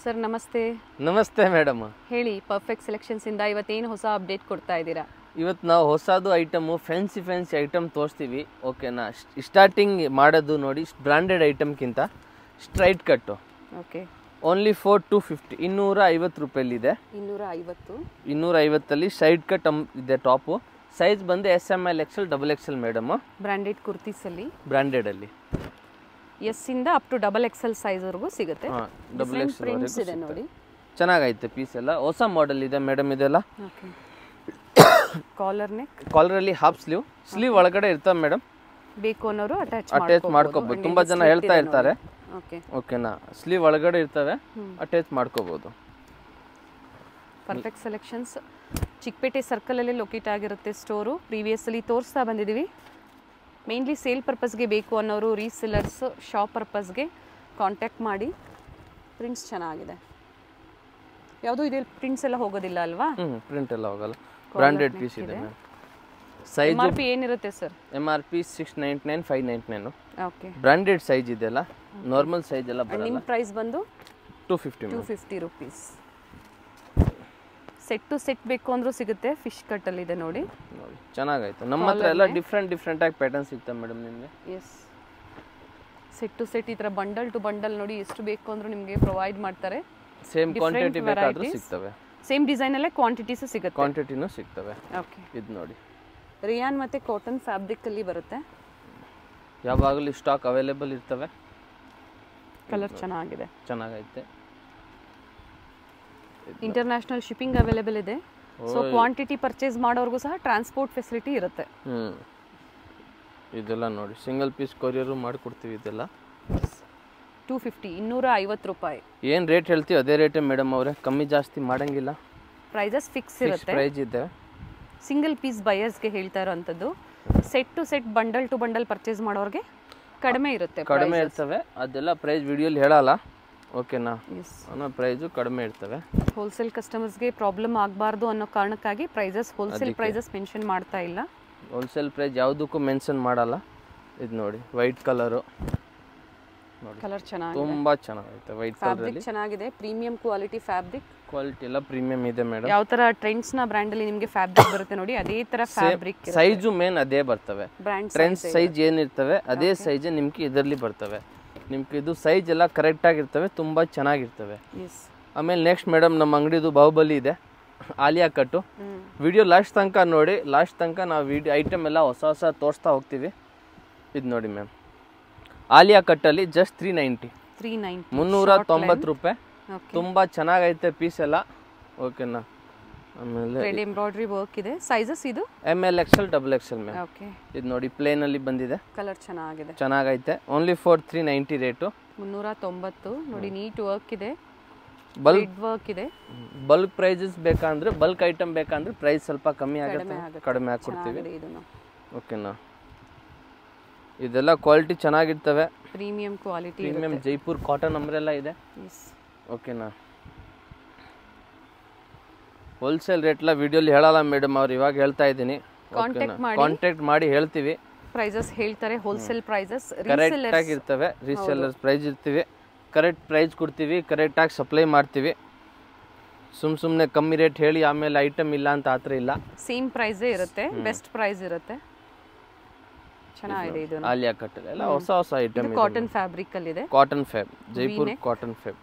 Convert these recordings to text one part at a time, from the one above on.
Sir ನಮಸ್ತೆ ನಮಸ್ತೆ madam ಹೇಳಿ ಪರ್ಫೆಕ್ಟ್ ಸೆಲೆಕ್ಷನ್ಸಿಂದ ಇವತ್ತೇನು ಹೊಸ ಅಪ್ಡೇಟ್ ಕೊಡ್ತಾ ಇದ್ದೀರಾ ಇವತ್ತು ನಾವು ಹೊಸದು ಐಟಮು ಫ್ಯಾನ್ಸಿ ಫ್ಯಾನ್ಸಿ ಐಟಮ್ ತೋರಿಸ್ತೀವಿ ಓಕೆನಾ ಸ್ಟಾರ್ಟಿಂಗ್ ಮಾಡೋದು ನೋಡಿ ಬ್ರಾಂಡೆಡ್ ಐಟಮ್ಗಿಂತ straight cut okay only for two fifty ಇನ್ನೂರ ಐವತ್ತು ರೂಪಾಯಲ್ಲಿದೆ ಇನ್ನೂರ ಐವತ್ತು ಇನ್ನೂರ ಐವತ್ತಲ್ಲಿ ಸೈಡ್ ಕಟ್ ಅಮ್ ಇದೆ ಟಾಪು ಸೈಜ್ ಬಂದು S M L XL double XL madam branded ಕುರ್ತೀಸಲ್ಲಿ ಬ್ರ್ಯಾಂಡೆಡಲ್ಲಿ ಎಸ್ ಇಂದ ಅಪ್ ಟು ಡಬಲ್ ಎಕ್ಸೆಲ್ ಸೈಜ್ವರೆಗೂ ಸಿಗುತ್ತೆ ಹಾಂ ಡಬಲ್ ಡಿಫ್ರೆಂಟ್ ಪ್ರಿಂಟ್ಸ್ ಇದೆ ಎಕ್ಸೆಲ್ ನೋಡಿ ಚೆನ್ನಾಗೈತೆ ಪೀಸ್ ಎಲ್ಲ ಹೊಸ ಮಾಡೆಲ್ ಇದೆ ಮೇಡಮ್ ಇದೆಲ್ಲ ಓಕೆ ಕಾಲರ್ ನೆಕ್ ಕಾಲರಲ್ಲಿ ಹಾಫ್ ಸ್ಲೀವ್ ಸ್ಲೀವ್ ಒಳಗಡೆ ಇರ್ತವೆ ಮೇಡಮ್ ಬೇಕು ಅನ್ನೋರು ಅಟ್ಯಾಚ್ ಅಟ್ಯಾಚ್ ಮಾಡ್ಕೋಬೋದು ತುಂಬ ಜನ ಹೇಳ್ತಾ ಇರ್ತಾರೆ ಓಕೆ ಓಕೆನಾ ಸ್ಲೀವ್ ಒಳಗಡೆ ಇರ್ತವೆ ಅಟ್ಯಾಚ್ ಮಾಡ್ಕೋಬೋದು ಪರ್ಫೆಕ್ಟ್ ಸೆಲೆಕ್ಷನ್ಸ್ ಚಿಕ್ಕಪೇಟೆ ಸರ್ಕಲಲ್ಲೇ ಲೊಕೇಟ್ ಆಗಿರುತ್ತೆ ಸ್ಟೋರು ಪ್ರೀವಿಯಸ್ಲಿ ತೋರಿಸ್ತಾ ಬಂದಿದ್ದೀವಿ ಮೇನ್ಲಿ ಸೇಲ್ ಪರ್ಪಸ್ಗೆ ಬೇಕು ಅನ್ನೋರು ರೀಸೆಲರ್ಸ್ ಶಾಪ್ ಪರ್ಪಸ್ಗೆ ಕಾಂಟ್ಯಾಕ್ಟ್ ಮಾಡಿ ಪ್ರಿಂಟ್ಸ್ ಚೆನ್ನಾಗಿದೆ ಯಾವುದೂ ಇದೆ ಪ್ರಿಂಟ್ಸ್ ಎಲ್ಲ ಹೋಗೋದಿಲ್ಲ ಅಲ್ವಾ ಹ್ಞೂ ಪ್ರಿಂಟ್ ಎಲ್ಲ ಹೋಗಲ್ಲ ಬ್ರಾಂಡೆಡ್ ಪೀಸ್ ಇದೆ ma'am size M R P ಏನಿರುತ್ತೆ sir M R P six ninety nine five ninety nine okay branded size ಇದೆಲ್ಲ ನಾರ್ಮಲ್ ಸೈಜ್ ಎಲ್ಲ ಬರಲ್ಲ ನಿಮ್ಮ ಪ್ರೈಸ್ ಬಂದು two fifty two fifty rupees set to set ಬೇಕು ಅಂದ್ರೂ ಸಿಗುತ್ತೆ ಫಿಶ್ ಕಟ್ಟಲ್ಲಿದೆ ನೋಡಿ ನೋಡಿ ಚೆನ್ನಾಗೈತೆ ನಮ್ಮ ಹತ್ರ ಎಲ್ಲ ಡಿಫ್ರೆಂಟ್ ಡಿಫ್ರೆಂಟ್ ಆಗಿ ಪ್ಯಾಟರ್ನ್ ಸಿಗ್ತವೆ ಮೇಡಮ್ ನಿಮಗೆ ಎಸ್ ಸೆಟ್ ಟು ಸೆಟ್ ಈ ಥರ ಬಂಡಲ್ ಟು ಬಂಡಲ್ ನೋಡಿ ಎಷ್ಟು ಬೇಕು ಅಂದ್ರೂ ನಿಮಗೆ ಪ್ರೊವೈಡ್ ಮಾಡ್ತಾರೆ ಸೇಮ್ Different ಕ್ವಾಂಟಿಟಿ ಬೇಕಾದರೂ varieties. ಸಿಗ್ತವೆ ಸೇಮ್ ಡಿಸೈನಲ್ಲೇ ಕ್ವಾಂಟಿಟೀಸು ಸಿಗುತ್ತೆ ಕ್ವಾಂಟಿಟಿನೂ ಸಿಗ್ತವೆ ಓಕೆ ಇದು ನೋಡಿ ರಿಯಾನ್ ಮತ್ತು ಕಾಟನ್ ಫ್ಯಾಬ್ರಿಕಲ್ಲಿ ಬರುತ್ತೆ ಯಾವಾಗಲೂ ಸ್ಟಾಕ್ ಅವೈಲೇಬಲ್ ಇರ್ತವೆ ಕಲರ್ ಚೆನ್ನಾಗಿದೆ ಚೆನ್ನಾಗೈತೆ ಇಂಟರ್ನ್ಯಾಷನಲ್ ಶಿಪ್ಪಿಂಗ್ ಅವೈಲೇಬಲ್ ಇದೆ ಸೊ ಕ್ವಾಂಟಿಟಿ ಪರ್ಚೇಸ್ ಮಾಡೋರ್ಗೂ ಸಹ ಟ್ರಾನ್ಸ್ಪೋರ್ಟ್ ಫೆಸಿಲಿಟಿ ಇರುತ್ತೆ ಹ್ಞೂ ಇದೆಲ್ಲ ನೋಡಿ ಸಿಂಗಲ್ ಪೀಸ್ ಕೊರಿಯರು ಮಾಡಿಕೊಡ್ತೀವಿ ಇದೆಲ್ಲ ಟೂ ಫಿಫ್ಟಿ ಇನ್ನೂರ ಐವತ್ತು ರೂಪಾಯಿ ಏನು ರೇಟ್ ಹೇಳ್ತೀವಿ ಅದೇ ರೇಟೇ ಮೇಡಮ್ ಅವರೇ ಕಮ್ಮಿ ಜಾಸ್ತಿ ಮಾಡಂಗಿಲ್ಲ ಪ್ರೈಸಸ್ ಫಿಕ್ಸ್ ಇರುತ್ತೆ ಪ್ರೈಸ್ ಇದೆ ಸಿಂಗಲ್ ಪೀಸ್ ಬಯರ್ಸ್ಗೆ ಹೇಳ್ತಾ ಇರೋವಂಥದ್ದು set to set bundle to bundle purchase ಮಾಡೋರಿಗೆ ಕಡಿಮೆ ಇರುತ್ತೆ ಕಡಿಮೆ ಇರ್ತವೆ ಅದೆಲ್ಲ ಪ್ರೈಸ್ ವಿಡಿಯೋಲಿ ಹೇಳಲ್ಲ ಓಕೆನಾ ಎಸ್ ಅನ್ನೋ ಪ್ರೈಸು ಕಡಿಮೆ ಇರ್ತವೆ ಹೋಲ್ಸೇಲ್ ಕಸ್ಟಮರ್ಸ್ಗೆ ಪ್ರಾಬ್ಲಮ್ ಆಗಬಾರ್ದು ಅನ್ನೋ ಕಾರಣಕ್ಕಾಗಿ ಪ್ರೈಸಸ್ ಹೋಲ್ಸೇಲ್ ಪ್ರೈಸಸ್ ಮೆನ್ಷನ್ ಮಾಡ್ತಾ ಇಲ್ಲ ಹೋಲ್ಸೇಲ್ ಪ್ರೈಸ್ ಯಾವುದಕ್ಕೂ ಮೆನ್ಷನ್ ಮಾಡಲ್ಲ ಇದು ನೋಡಿ ವೈಟ್ ಕಲರು ನೋಡಿ ಕಲರ್ ಚೆನ್ನಾಗಿದೆ ತುಂಬ ಚೆನ್ನಾಗೈತೆ ವೈಟ್ ಕಲರಲ್ಲಿ ಫ್ಯಾಬ್ರಿಕ್ ಚೆನ್ನಾಗಿದೆ ಪ್ರೀಮಿಯಂ ಕ್ವಾಲಿಟಿ ಫ್ಯಾಬ್ರಿಕ್ ಕ್ವಾಲಿಟಿ ಎಲ್ಲ ಪ್ರೀಮಿಯಂ ಇದೆ ಮೇಡಮ್ ಯಾವ ತರ ಟ್ರೆಂಡ್ಸ್ ನ ಬ್ರ್ಯಾಂಡ್ ಅಲ್ಲಿ ನಿಮಗೆ ಫ್ಯಾಬ್ರಿಕ್ ಬರುತ್ತೆ ನೋಡಿ ಅದೇ ತರ ಫ್ಯಾಬ್ರಿಕ್ ಸೈಜು ಮೇನ್ ಅದೇ ಬರ್ತವೆ ಬ್ರ್ಯಾಂಡ್ ಟ್ರೆಂಡ್ಸ್ ಸೈಜ್ ಏನಿರ್ತವೆ ಅದೇ ಸೈಜ್ ನಿಮ್ಗೆ ಇದರಲ್ಲಿ ಬರ್ತವೆ ನಿಮ್ಗೆ ಇದು ಸೈಜ್ ಎಲ್ಲ ಕರೆಕ್ಟಾಗಿರ್ತವೆ ತುಂಬ ಚೆನ್ನಾಗಿರ್ತವೆ ಎಸ್ ಆಮೇಲೆ ನೆಕ್ಸ್ಟ್ ಮೇಡಮ್ ನಮ್ಮ ಅಂಗಡಿದು ಬಾಹುಬಲಿ ಇದೆ ಆಲಿಯಾ ಕಟ್ಟು ಹ್ಮ್ ವಿಡಿಯೋ ಲಾಸ್ಟ್ ತನಕ ನೋಡಿ ಲಾಸ್ಟ್ ತನಕ ನಾವು ವಿಡಿಯೋ ಐಟಮ್ ಎಲ್ಲ ಹೊಸ ಹೊಸ ತೋರಿಸ್ತಾ ಹೋಗ್ತೀವಿ ಇದು ನೋಡಿ ಮ್ಯಾಮ್ ಆಲಿಯಾ ಕಟ್ಟಲ್ಲಿ just three ninety three ninety ಮುನ್ನೂರ ತೊಂಬತ್ತು ರೂಪಾಯಿ ಓಕೆ ತುಂಬ ಚೆನ್ನಾಗೈತೆ ಪೀಸ್ ಎಲ್ಲ ಓಕೆನಾ ಆಮೇಲೆ ರೆಡ್ ಎಂಬ್ರಾಯ್ಡ್ರಿ ವರ್ಕ್ ಇದೆ ಸೈಜಸ್ ಇದು M L XL double XL ma'am okay ಇದು ನೋಡಿ ಪ್ಲೇನಲ್ಲಿ ಬಂದಿದೆ ಕಲರ್ ಚೆನ್ನಾಗಿದೆ ಚೆನ್ನಾಗೈತೆ only for three ninety rate ಮುನ್ನೂರ ತೊಂಬತ್ತು ನೋಡಿ ನೀಟ್ ವರ್ಕ್ ಇದೆ ಬಲ್ಕ್ ರೆಡ್ ವರ್ಕ್ ಇದೆ ಬಲ್ಕ್ ಪ್ರೈಸಸ್ ಬೇಕಂದ್ರೆ ಬಲ್ಕ್ ಐಟಮ್ ಬೇಕಂದ್ರೆ ಪ್ರೈಸ್ ಸ್ವಲ್ಪ ಕಮ್ಮಿ ಆಗುತ್ತೆ ಆಗುತ್ತೆ. ಕಡಿಮೆ ಹಾಕ್ಕೊಡ್ತೀವಿ ಚೆನ್ನಾಗಿದೆ ಇದನ್ನು ಓಕೆನಾ ಇದೆಲ್ಲ ಕ್ವಾಲಿಟಿ ಚೆನ್ನಾಗಿರ್ತವೆ premium quality premium Jaipur cotton umbrella ಇದೆ ಎಸ್ ಓಕೆನಾ ಹೋಲ್ಸೇಲ್ ರೇಟ್ಲ ವಿಡಿಯೋಲಿ ಹೇಳಲ್ಲ ಮೇಡಮ್ ಅವ್ರು ಇವಾಗ ಹೇಳ್ತಾ ಇದ್ದೀನಿ ಕಾಂಟ್ಯಾಕ್ಟ್ ಮಾಡಿ ಕಾಂಟ್ಯಾಕ್ಟ್ ಮಾಡಿ ಹೇಳ್ತೀವಿ ಪ್ರೈಸಸ್ ಹೇಳ್ತಾರೆ ಹೋಲ್ಸೇಲ್ ಪ್ರೈಸಸ್ ಕರೆಕ್ಟ್ ಆಗಿರ್ತವೆ ರೀಸೇಲರ್ಸ್ ಪ್ರೈಸ್ ಇರ್ತೀವಿ ಕರೆಕ್ಟ್ ಪ್ರೈಸ್ ಕೊಡ್ತೀವಿ ಕರೆಕ್ಟಾಗಿ ಸಪ್ಲೈ ಮಾಡ್ತೀವಿ ಸುಮ್ ಸುಮ್ಮನೆ ಕಮ್ಮಿ ರೇಟ್ ಹೇಳಿ ಆಮೇಲೆ ಐಟಮ್ ಇಲ್ಲ ಅಂತ ಆ ಥರ ಇಲ್ಲ ಸೇಮ್ ಪ್ರೈಸೇ ಇರುತ್ತೆ ಬೆಸ್ಟ್ ಪ್ರೈಸ್ ಇರುತ್ತೆ ಚೆನ್ನಾಗಿದೆ ಇದು ಆಲಿಯಾ ಕಟ್ಟಲ್ ಎಲ್ಲ ಹೊಸ ಹೊಸ ಐಟಮ್ ಕಾಟನ್ ಫ್ಯಾಬ್ರಿಕ್ ಅಲ್ಲಿ ಇದೆ cotton fab Jaipur cotton fab